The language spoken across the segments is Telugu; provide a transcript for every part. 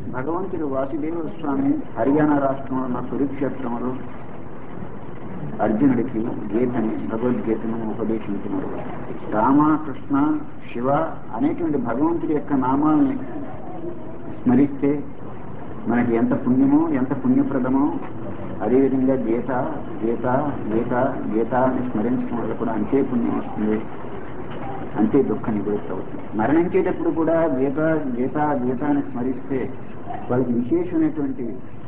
భగవంతుడు వాసుదేవ స్వామి హర్యానా రాష్ట్రంలో ఉన్న కురుక్షేత్రంలో అర్జునుడికి గీతని భగవద్గీతను ఉపదేశించినారు రామ కృష్ణ శివ అనేటువంటి భగవంతుడి యొక్క నామాల్ని స్మరిస్తే మనకి ఎంత పుణ్యమో ఎంత పుణ్యప్రదమో అదేవిధంగా గీత గీత గీత గీత అని స్మరించడం వల్ల కూడా అంతే పుణ్యం వస్తుంది అంతే దుఃఖ నివృత్తి అవుతుంది మరణించేటప్పుడు కూడా గీత గీత గీత అని స్మరిస్తే వాళ్ళకి విశేషమైనటువంటి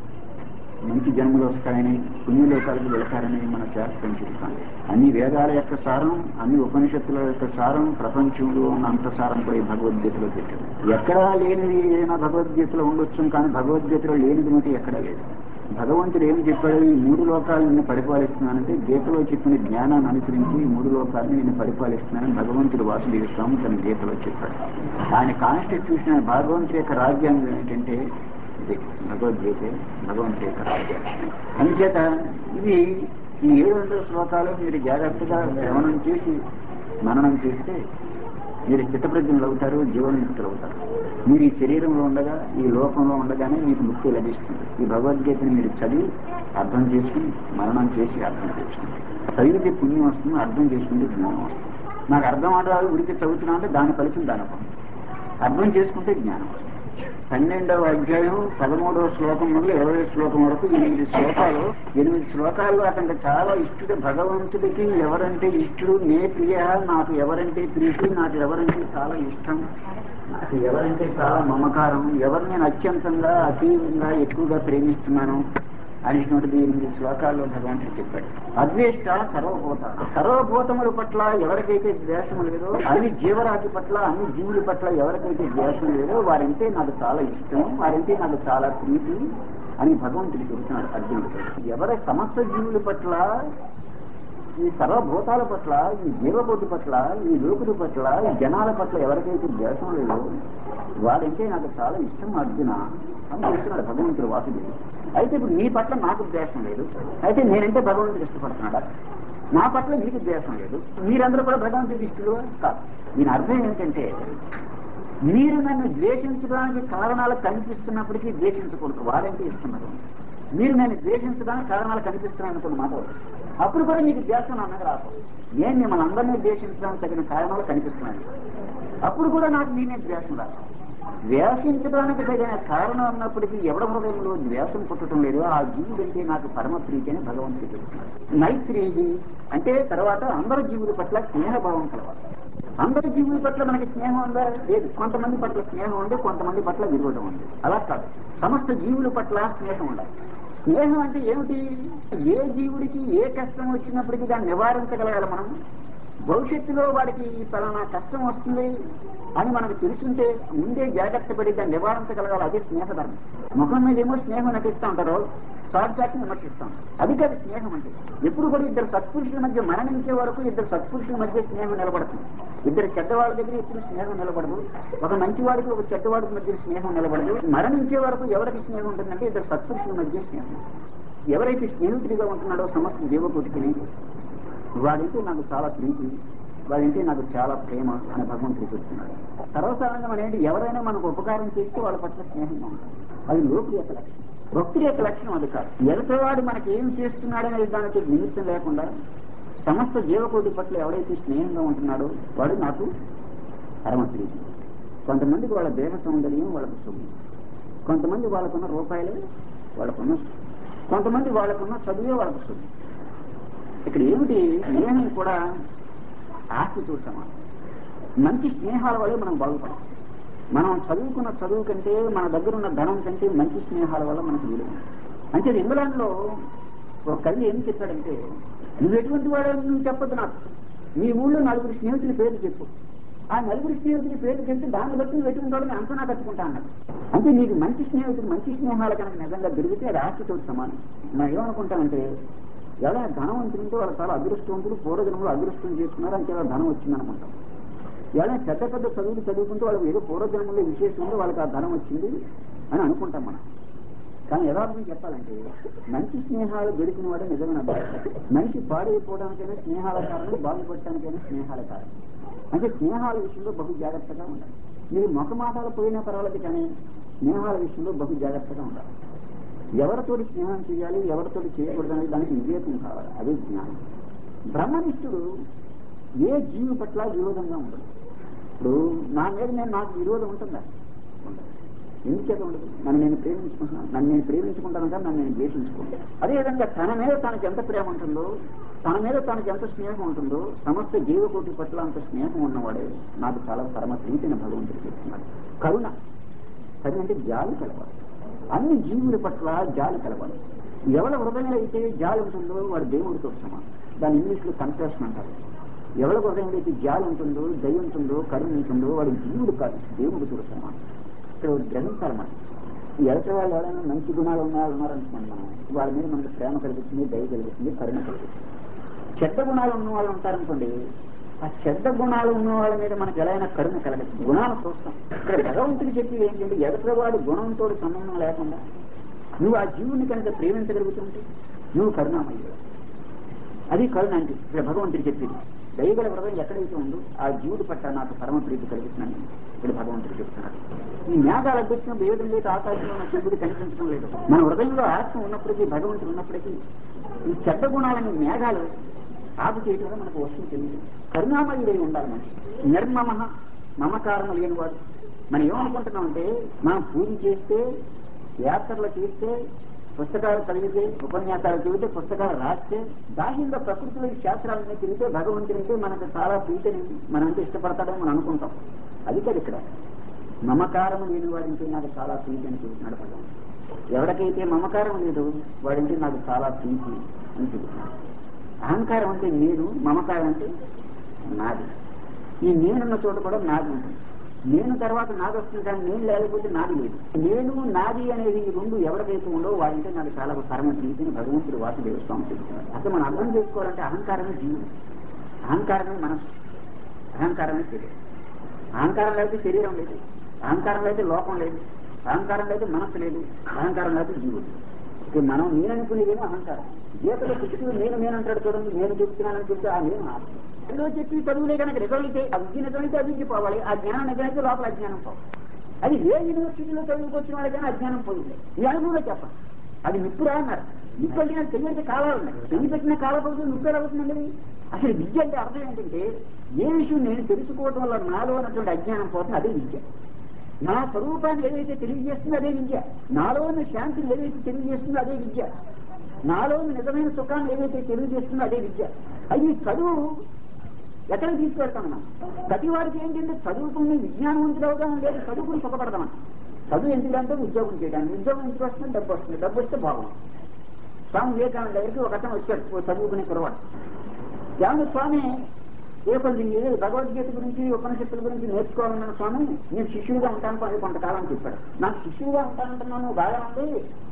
మంచి జన్మలు వస్తాయని పుణ్యలోకాలకు వెళతారని మన శాస్త్రం చెబుతాం అన్ని వేదాల యొక్క సారం అన్ని ఉపనిషత్తుల యొక్క సారం ప్రపంచంలో ఉన్న అంత సారం కూడా ఈ భగవద్గీతలో పెట్టారు ఎక్కడా లేనిది ఏదైనా భగవద్గీతలో ఉండొచ్చు కానీ భగవద్గీతలో లేనిది మటు ఎక్కడా లేదు భగవంతుడు ఏం చెప్పాడు ఈ మూడు లోకాలను నేను పరిపాలిస్తున్నానంటే గీతలో చెప్పిన జ్ఞానాన్ని అనుసరించి ఈ మూడు లోకాలను నేను పరిపాలిస్తున్నానని భగవంతుడు వాసుదేవ స్వామి తన గీతలో చెప్పాడు ఆయన కాన్స్టిట్యూషన్ భగవంతుడి యొక్క రాజ్యాంగం ఏంటంటే ఇది భగవద్గీత భగవంతుడి యొక్క రాజ్యాంగం అందుచేత ఇది ఈ ఏడు వందల శ్లోకాలు మీరు జాగ్రత్తగా శ్రవణం చేసి మననం చేస్తే మీరు చిత్తప్రజ్ఞలు అవుతారు జీవన్ముక్తులు అవుతారు మీరు ఈ శరీరంలో ఉండగా ఈ లోకంలో ఉండగానే మీకు ముక్తి లభిస్తుంది ఈ భగవద్గీతని మీరు చదివి అర్థం చేసుకుని మరణం చేసి అర్థం చేసుకుని చదివితే పుణ్యం వస్తుంది అర్థం చేసుకుంటే జ్ఞానం వస్తుంది నాకు అర్థం ఆడాలి ఉడికి చదువుతున్నా అంటే దాని ఫలితం దాని అర్థం చేసుకుంటే జ్ఞానం వస్తుంది పన్నెండవ అధ్యాయం పదమూడవ శ్లోకం నుండి ఇరవై శ్లోకం వరకు ఎనిమిది శ్లోకాలు ఎనిమిది శ్లోకాలు అతనికి చాలా ఇష్టడు భగవంతుడికి ఎవరంటే ఇష్టడు నే ప్రియ నాకు ఎవరంటే ప్రీతి నాకు ఎవరంటే చాలా ఇష్టం నాకు ఎవరంటే చాలా మమకారం ఎవరు నేను అత్యంతంగా అతీవంగా ఎక్కువగా ప్రేమిస్తున్నాను అనేటువంటిది ఎనిమిది శ్లోకాల్లో భగవంతుడు చెప్పాడు అద్వేష్ట సర్వభూత సర్వభూతముల పట్ల ఎవరికైతే ద్వేషం లేదో అన్ని జీవరాశి పట్ల అన్ని జీవుల పట్ల ఎవరికైతే ద్వేషం లేదో వారంటే నాకు చాలా ఇష్టం వారంటే నాకు చాలా ప్రీతి అని భగవంతుడు చెబుతున్నాడు అర్జునుడు ఎవరి సమస్త జీవుల పట్ల ఈ సర్వభూతాల పట్ల ఈ జీవకోటి పట్ల ఈ లోకుడి పట్ల ఈ జనాల పట్ల ఎవరికైతే ద్వేషం లేదో వాడంటే నాకు చాలా ఇష్టం అర్జున అని చెప్తున్నాడు భగవంతుడు వాసుదేవుడు అయితే ఇప్పుడు నీ పట్ల నాకు ద్వేషం లేదు అయితే నేనంటే భగవంతుడు ఇష్టపడుతున్నాడా నా పట్ల నీకు ద్వేషం లేదు మీరందరూ కూడా భగవంతుడికి ఇష్టలు కాదు దీని అర్థం ఏంటంటే మీరు నన్ను ద్వేషించడానికి కారణాలు కనిపిస్తున్నప్పటికీ ద్వేషించకూడదు వారంటే ఇస్తున్నారు మీరు నన్ను ద్వేషించడానికి కారణాలు కనిపిస్తున్నాయి అనుకున్న మాట ఒకటి. అప్పుడు కూడా మీకు ద్వేషం నా మీద రాదు నేను మిమ్మల్ని అందరినీ ద్వేషించడానికి తగిన కారణాలు కనిపిస్తున్నాయి అప్పుడు కూడా నాకు నేనే ద్వేషం రాదు ద్వేషించడానికి తగిన కారణం అన్నప్పటికీ ఎవడ హృదయంలో ద్వేషం పుట్టడం లేదు ఆ జీవుడంటే నాకు పరమ ప్రీతి అని భగవంతుడు చెప్తున్నాడు నైత్రేహి అంటే తర్వాత అందరు జీవుల పట్ల స్నేహభావం కలవాలి అందరి జీవుల పట్ల మనకి స్నేహం ఉందా లేదు కొంతమంది పట్ల స్నేహం ఉంది కొంతమంది పట్ల విరోధం ఉంది అలా కాదు సమస్త జీవుల పట్ల స్నేహం ఉండాలి స్నేహం అంటే ఏమిటి ఏ జీవుడికి ఏ కష్టం వచ్చినప్పటికీ దాన్ని నివారించగలగాలి మనం భవిష్యత్తులో వాడికి ఈ పలానా కష్టం వస్తుంది అని మనకు తెలుసుంటే ముందే జాగ్రత్త పడి దాన్ని నివారించగలగాలి అదే స్నేహధర్మం ముఖం మీద ఏమో స్నేహం నటిస్తూ ఉంటారు సాక్షాత్ని విమర్శిస్తాం అది కాదు స్నేహం అంటే ఎప్పుడు కూడా ఇద్దరు సత్పురుషుల మధ్య మరణించే వరకు ఇద్దరు సత్పురుషుల మధ్య స్నేహం నిలబడుతుంది ఇద్దరు చెడ్డవాళ్ళ దగ్గర ఎప్పుడు స్నేహం నిలబడదు ఒక మంచివాడికి ఒక చెడ్డవాడికి మధ్య స్నేహం నిలబడదు మరణించే వరకు ఎవరికి స్నేహం ఉంటుందంటే ఇద్దరు సత్పురుషుల మధ్య స్నేహం ఎవరైతే స్నేహితుడిగా ఉంటున్నాడో సమస్త జీవకోటికి వాడంటే నాకు చాలా ప్రీతి వాడంటే నాకు చాలా ప్రేమ అని భగవంతుడు చెప్తున్నాడు సర్వసాధారణం అనేది ఎవరైనా మనకు ఉపకారం చేస్తే వాళ్ళ పట్ల స్నేహంగా ఉంటారు అది లోకుడి యొక్క లక్షణం భక్తుడి యొక్క లక్షణం అది కాదు ఎలతవాడు మనకి ఏం చేస్తున్నాడనే దానికి నిమిత్తం లేకుండా సమస్త జీవకోటి పట్ల ఎవరైతే స్నేహంగా ఉంటున్నాడో వాడు నాకు పరమ ప్రీతి కొంతమందికి వాళ్ళ దేహ సౌందర్యం వాళ్ళకు సొమ్ము కొంతమంది వాళ్ళకున్న రూపాయలు వాళ్ళకున్న కొంతమంది వాళ్ళకున్న చదువే వాళ్ళకు సొమ్ము ఇక్కడ ఏమిటి స్నేహం కూడా ఆస్తితో సమానం మంచి స్నేహాల వల్ల మనం బాగుపడాం మనం చదువుకున్న చదువు కంటే మన దగ్గర ఉన్న ధనం కంటే మంచి స్నేహాల వల్ల మనకు విలువ ఉంది. అంటే ఇంగ్లాండ్ లో ఒక కవి ఏం చెప్పాడంటే నువ్వు ఎటువంటి వాడు నువ్వు చెప్పొద్దు నాకు నీ ఊళ్ళో నలుగురు స్నేహితుల పేర్లు చెప్పు ఆ నలుగురు స్నేహితుల పేర్లు చెప్తే దాన్ని బట్టి నువ్వు ఎటువంటి వాడు అంత నాకు కట్టుకుంటా అన్నాడు అంటే నీకు మంచి స్నేహితుడు మంచి స్నేహాలు కనుక నిజంగా దొరికితే అది ఆస్తితో సమానం మనం ఏమనుకుంటామంటే ఎలా ధనవంతులుంటే వాళ్ళు చాలా అదృష్టవంతులు పూర్వజనంలో అదృష్టం చేసుకున్నారు అంటే వాళ్ళ ధనం వచ్చిందనుకుంటాం ఎలా పెద్ద పెద్ద చదువులు చదువుకుంటూ వాళ్ళకి ఏదో పూర్వజన్మలో విశేషం ఉందో వాళ్ళకి ఆ ధనం వచ్చింది అని అనుకుంటాం మనం కానీ యథార్థం చెప్పాలంటే మంచి స్నేహాలు దొరికిన వాడే నిజమైన అదృష్టం. మనిషి పాడైపోవడానికైనా స్నేహాల కారణం బాగుపడటానికైనా స్నేహాల కారణం అంటే స్నేహాల విషయంలో బహు జాగ్రత్తగా ఉండాలి మీరు ముఖ మాటలు పోయినా పర్వాలేదు కానీ స్నేహాల విషయంలో బహు జాగ్రత్తగా ఉండాలి ఎవరితోటి స్నేహం చేయాలి ఎవరితోటి చేయకూడదు అనేది దానికి వివేకం కావాలి అదే జ్ఞానం బ్రహ్మనిష్ఠుడు ఏ జీవి పట్ల విరోధంగా ఉండదు ఇప్పుడు నా మీద నేను నాకు విరోధం ఉంటుందా ఉండదు ఎందుచేత ఉండదు నన్ను నేను ప్రేమించుకుంటున్నాను నన్ను నేను ప్రేమించుకుంటాను కానీ నన్ను నేను ద్వేషించుకుంటాను అదేవిధంగా తన మీద తనకి ఎంత ప్రేమ ఉంటుందో తన మీద తనకి ఎంత స్నేహం ఉంటుందో సమస్త జీవకోటి పట్ల అంత స్నేహం ఉన్నవాడే నాకు చాలా పరమ ప్రీతిని భగవంతుడు చెప్తున్నాడు కరుణ కరుణ అంటే జాలి కలవాలి అన్ని జీవుల పట్ల జాలి కలవాలి ఎవరి హృదయంలో అయితే జాలి ఉంటుందో వాడు దేవుడితో సమానం దాని ఇంగ్లీష్ లో కన్ఫెషన్ అంటారు ఎవరి హృదయంలో అయితే జాలి ఉంటుందో దయ ఉంటుందో కరుణ ఉంటుందో వాడు జీవుడు కాదు దేవుడితో సమానం ఇక్కడ గ్రహించాలి మనం ఈ ఎడత వాళ్ళు ఎవరైనా మంచి గుణాలు ఉన్న వాళ్ళు ఉన్నారనుకోండి మనం వాళ్ళ మీద మనకు ప్రేమ కలుగుతుంది దయ కలుగుతుంది కరుణ కలుగుతుంది చెడ్డ గుణాలు ఉన్న వాళ్ళు ఉంటారనుకోండి ఆ చెడ్డ గుణాలు ఉన్న వాళ్ళ మీద మనకు ఎలా అయినా కరుణ కలగదు గుణాలు చూస్తాం ఇక్కడ భగవంతుడు చెప్పి ఏంటంటే ఎడత వాడి గుణంతో సంబంధం లేకుండా నువ్వు ఆ జీవుని కనుక ప్రేమించగలుగుతుంటే నువ్వు కరుణామయ్యావు అది కరుణ అంటే ఇక్కడ భగవంతుడు చెప్పింది దయగల హృదయం ఎక్కడైతే ఉందో ఆ జీవుడి పట్ల నాకు పరమ ప్రీతి కలుగుతున్నాను ఇక్కడ భగవంతుడు చెప్తున్నాడు ఈ మేఘాలు అడ్డొచ్చినప్పుడు ఏ విధంగా అయితే ఆకాశంలో ఉన్న శివుడు కనిపించడం లేదు మన హృదయంలో ఆత్మ ఉన్నప్పటికీ భగవంతుడు ఉన్నప్పటికీ ఈ చెడ్డ గుణాలని మేఘాలు ఆపు చేయడం వల్ల మనకు వస్తుంది తెలియదు కరుణామయుడై ఉండాలి మనిషి నిర్మమ మమకారము లేనివాడు మనం ఏమనుకుంటున్నామంటే మనం పూజ చేస్తే యాత్రలు చేస్తే పుస్తకాలు చదివితే ఉపన్యాసాలు చదివితే పుస్తకాలు రాస్తే బాహ్యంగా ప్రకృతిలో ఈ శాస్త్రాలన్నీ తిరిగితే భగవంతునికే మనకు చాలా ప్రీతిని మనంటే ఇష్టపడతాడని మనం అనుకుంటాం అది కాదు ఇక్కడ మమకారం లేని వాడింటే నాకు చాలా ప్రీతి అని చెబుతున్నాడు భగవంతుడు ఎవరికైతే మమకారం లేదు వాడింటే నాకు చాలా ప్రీతి అని చెబుతున్నాడు అహంకారం అంటే నేను మమకారం అంటే నాది ఈ నేనున్న చోట కూడా నాది ఉంటుంది నేను తర్వాత నాది వస్తుంది కానీ నేను లేకపోతే నాది లేదు నేను నాది అనేది ఈ రెండు ఎవరికైతే ఉండో వాడంటే నాకు చాలా పరమ ప్రీతిని భగవంతుడు వాసుదేవ స్వామి చెబుతున్నాడు అసలు మనం అర్థం చేసుకోవాలంటే అహంకారమే జీవుడు అహంకారమే మనసు అహంకారమే శరీరం అహంకారం లేకపోతే శరీరం లేదు అహంకారం లేకపోతే లోకం లేదు అహంకారం లేకపోతే మనస్సు లేదు అహంకారం లేకపోతే జీవుడు ఇక మనం నేను అనుకునేదేమో అహంకారం గీతలో కృష్ణుడు నేను నేను అంటాడు చూడండి నేను చెప్తున్నానని చెప్తే ఆ నేను ఆత్మ ఏదో చెప్పి చదువులే కనుక నిజమైతే ఆ విద్య నిజమైతే అభివృద్ధి పోవాలి ఆ జ్ఞానం నిజమైతే లోపల అజ్ఞానం పోవాలి అది ఏ యూనివర్సిటీలో చదువుకొచ్చిన వాళ్ళకైనా అజ్ఞానం పోయింది ఈ అనుభవంలో చెప్పండి అది నిప్పురా అన్నారు నిప్పు అంటే చెయ్యంటే కాలాలు ఉన్నాయి చెయ్యి పెట్టిన కాలపోతే నిప్పు ఎలా అవుతుందండి అసలు విద్య అంటే అర్థం ఏంటంటే ఏ విషయం నేను తెలుసుకోవడం వల్ల నాలో ఉన్నటువంటి అజ్ఞానం పోతుంది అదే విద్య నా స్వరూపాన్ని ఏదైతే తెలియజేస్తుందో అదే విద్య నాలోని శాంతిని ఏదైతే తెలియజేస్తుందో అదే విద్య నాలోని నిజమైన సుఖాన్ని ఏదైతే తెలియజేస్తుందో అదే విద్య అది చదువు ఎక్కడికి తీసుకెళ్తాం మనం ప్రతి వారికి ఏంటంటే చదువుకుని విజ్ఞానవంతులు అవగాహన లేదు చదువుకుని సుఖపడదామని చదువు ఎందుకంటే ఉద్యోగం చేయడానికి ఉద్యోగం ఎందుకు వస్తుంది డబ్బు వస్తుంది డబ్బు వస్తే బాగుంది స్వామి వివేకానంద దగ్గరికి ఒక అతను వచ్చాడు ఓ చదువుకునే కురవాడు ఏమన్నా స్వామి ఏ కొద్ది భగవద్గీత గురించి ఉపనిషత్తుల గురించి నేర్చుకోవాలన్న స్వామి నేను శిష్యుడిగా ఉంటాను అని కొంతకాలం చెప్పాడు నాకు శిష్యుడిగా ఉంటానంటున్నాను బాగా ఉంది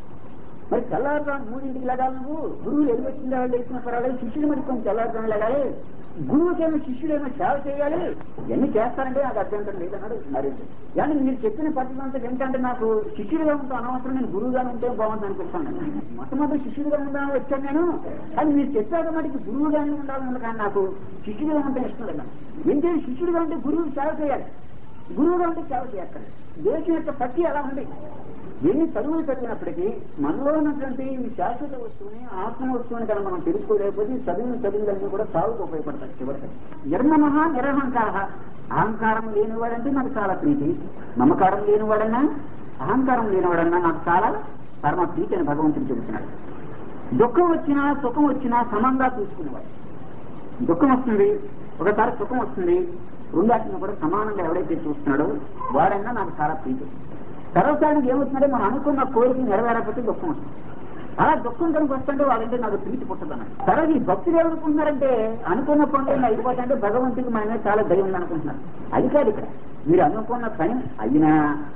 మరి తెల్లారుజాము మూడింటికి లగాలి నువ్వు గురువులు ఎన్ని వచ్చింది వాళ్ళు వేసిన పర్వాలేదు శిష్యుడు మరి కొంచెం తెల్లారుజాము లగాలి గురువుకేమో శిష్యుడేమో సేవ చేయాలి ఎన్ని చేస్తారంటే నాకు అభ్యంతరం లేదన్నాడు నరేంద్ర కానీ మీరు చెప్పిన పద్ధతి అంతా ఏంటంటే నాకు శిష్యుడిగా ఉంటే అనవసరం నేను గురువుగా ఉంటే బాగుంది అనిపిస్తాను మొట్టమొదటి శిష్యుడిగా ఉండాలని వచ్చాను నేను కానీ మీరు చెప్పాక మటుకు గురువుగానే ఉండాలని కానీ నాకు శిష్యుడిగా ఉంటే ఇష్టం లేదు ఏంటంటే శిష్యుడిగా ఉంటే గురువు సేవ చేయాలి గురువుగా ఉంటే సేవ చేయాలి దేశం యొక్క పట్టి ఎలా ఉంది ఎన్ని చదువులు చదివినప్పటికీ మనలో ఉన్నటువంటి ఈ శాశ్వత వస్తువుని ఆత్మ వస్తువుని కనుక మనం తెలుసుకోలేకపోతే ఈ చదివిన చదువులన్నీ కూడా సాగుకు ఉపయోగపడతాయి చివరికి నిర్మమ నిరహంకార అహంకారం లేనివాడంటే నాకు చాలా ప్రీతి మమకారం లేనివాడన్నా అహంకారం లేనివాడన్నా నాకు చాలా పరమ ప్రీతి అని భగవంతుడు చెబుతున్నాడు దుఃఖం వచ్చినా సుఖం వచ్చినా సమంగా చూసుకునేవాడు దుఃఖం వస్తుంది ఒకసారి సుఖం వస్తుంది రెండాటిని కూడా సమానంగా ఎవడైతే చూస్తున్నాడో వాడన్నా నాకు చాలా ప్రీతి సర్వసానికి ఏమవుతుందంటే మనం అనుకున్న కోరిక నెరవేరకపోతే దుఃఖం వస్తుంది అలా దుఃఖం కనుక వస్తుంటే వాళ్ళంటే నాకు ప్రీతి పుట్టదన్నాడు సరే ఈ భక్తులు ఏమనుకుంటున్నారంటే అనుకున్న పనులు అయిపోతాయంటే భగవంతుడికి మన మీద చాలా దయ ఉంది అనుకుంటున్నారు అది కాదు ఇక్కడ మీరు అనుకున్న పని అయినా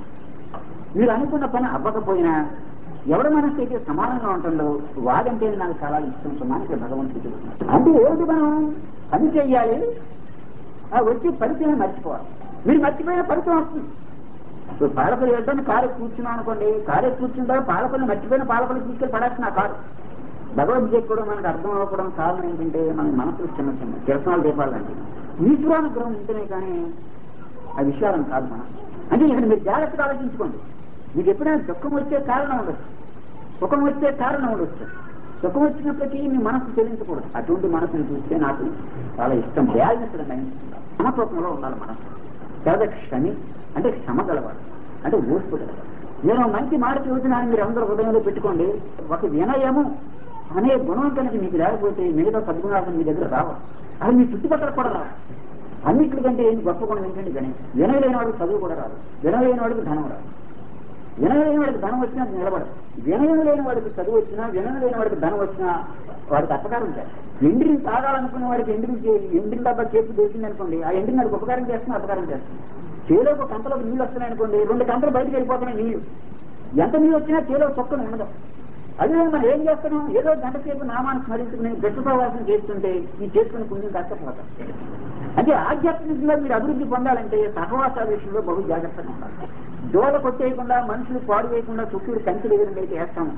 మీరు అనుకున్న పని అవ్వకపోయినా ఎవరి మనసు అయితే సమానంగా ఉంటుందో వాడంటే నాకు చాలా ఇష్టం సుమానికి ఇక్కడ భగవంతుడు చెబుతున్నాడు అంటే ఏమిటి మనం పని చెయ్యాలి ఆ వచ్చి పరిచయం మర్చిపోవాలి మీరు మర్చిపోయిన పరిచయం వస్తుంది ఇప్పుడు పాలకులు వెళ్తాను కారు కూర్చున్నాం అనుకోండి కారు కూర్చుంటారు పాలకులు మర్చిపోయిన పాలకులు తీసుకెళ్ళి పడాల్సిన ఆ కారు భగవద్గీత కూడా మనకు అర్థం అవ్వడం కారణం ఏంటంటే మన మనసులు చిన్న చిన్న కిరసనాలు దీపాలంటే ఈశ్వరానుగ్రహం ఉంటేనే కానీ ఆ విషయాలను కాదు మనం అంటే ఇక్కడ మీరు జాగ్రత్తగా ఆలోచించుకోండి మీకు ఎప్పుడైనా దుఃఖం వచ్చే కారణం ఉండొచ్చు సుఖం వచ్చే కారణం ఉండొచ్చు సుఖం వచ్చినప్పటికీ మీ మనసు చెల్లించకూడదు అటువంటి మనసును చూస్తే నాకు చాలా ఇష్టం బ్యాలెన్స్ సమతూకంలో ఉండాలి మనసు లేదా క్షమి అంటే క్షమ గలవాడు అంటే ఓర్పు గలవాడు నేను మంచి మాట చూసినాను మీరు అందరూ హృదయంలో పెట్టుకోండి ఒక వినయము అనే గుణం కనుక మీకు లేకపోతే మిగతా సద్గుణాలు మీ దగ్గర రావు అది మీ చుట్టుపక్కల కూడా రావు అన్నిటికంటే ఏంటి గొప్ప గుణం ఏంటంటే వినయం వినయం లేని వాడికి చదువు కూడా రాదు వినయం లేని వాడికి ధనం రాదు వినయం లేని వాడికి ధనం వచ్చినా అది నిలబడదు వినయం లేని వాడికి చదువు వచ్చినా వినయం లేని వాడికి ధనం వచ్చినా వాడికి అపకారం చేస్తారు ఎండిని తాగాలనుకునే వాడికి ఎండిని ఎండిని డబ్బా చేసి దొరికింది అనుకోండి ఆ ఎండిని వాడికి ఉపకారం చేస్తున్నా అపకారం చేస్తుంది చేలో ఒక కంపలోకి నీళ్ళు వస్తున్నాయి అనుకోండి రెండు కంపలు బయటకు వెళ్ళిపోతున్నాయి నీళ్లు ఎంత నీళ్ళు వచ్చినా చేలో చొక్కన ఉండదు అదే మనం ఏం చేస్తున్నాం ఏదో గంట సేపు నామాన్ని స్మరించుకుని గట్టు ప్రవాసం చేస్తుంటే ఈ చేసుకుని పుణ్యం కష్టపోతాం అంటే ఆధ్యాత్మికంగా మీరు అభివృద్ధి పొందాలంటే సహవాసాల విషయంలో బహు జాగ్రత్తగా ఉండాలి దోల కొట్టేయకుండా మనుషులు పాడు వేయకుండా చుట్టూరు కంచి దగ్గర అయితే వేస్తాము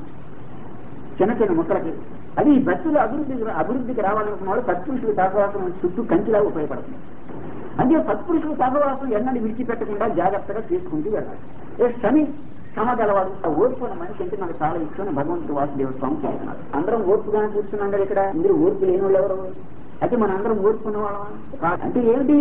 చిన్న చిన్న ముక్కలకి అది ఈ భక్తులు అభివృద్ధి అభివృద్ధికి రావాలనుకున్న వాళ్ళు సత్పురుషుల సహవాసం చుట్టూ కంచిలాగా ఉపయోగపడుతుంది అంటే సత్పురుషుల సహవాసం ఎన్నని విడిచిపెట్టకుండా జాగ్రత్తగా చేసుకుంటూ వెళ్ళాలి ఏ శని సమగలవాడు ఆ ఓర్పు అన్న మనిషి అంటే నాకు చాలా ఇష్టం భగవంతుడు వాసుదేవ స్వామి చెప్తున్నారు అందరం ఓర్పుగానే కూర్చున్నాం కదా ఇక్కడ మీరు ఓర్పు లేని వాళ్ళు ఎవరు అయితే మన అందరం ఓర్పుకున్న వాళ్ళం కాదు. అంటే ఏమిటి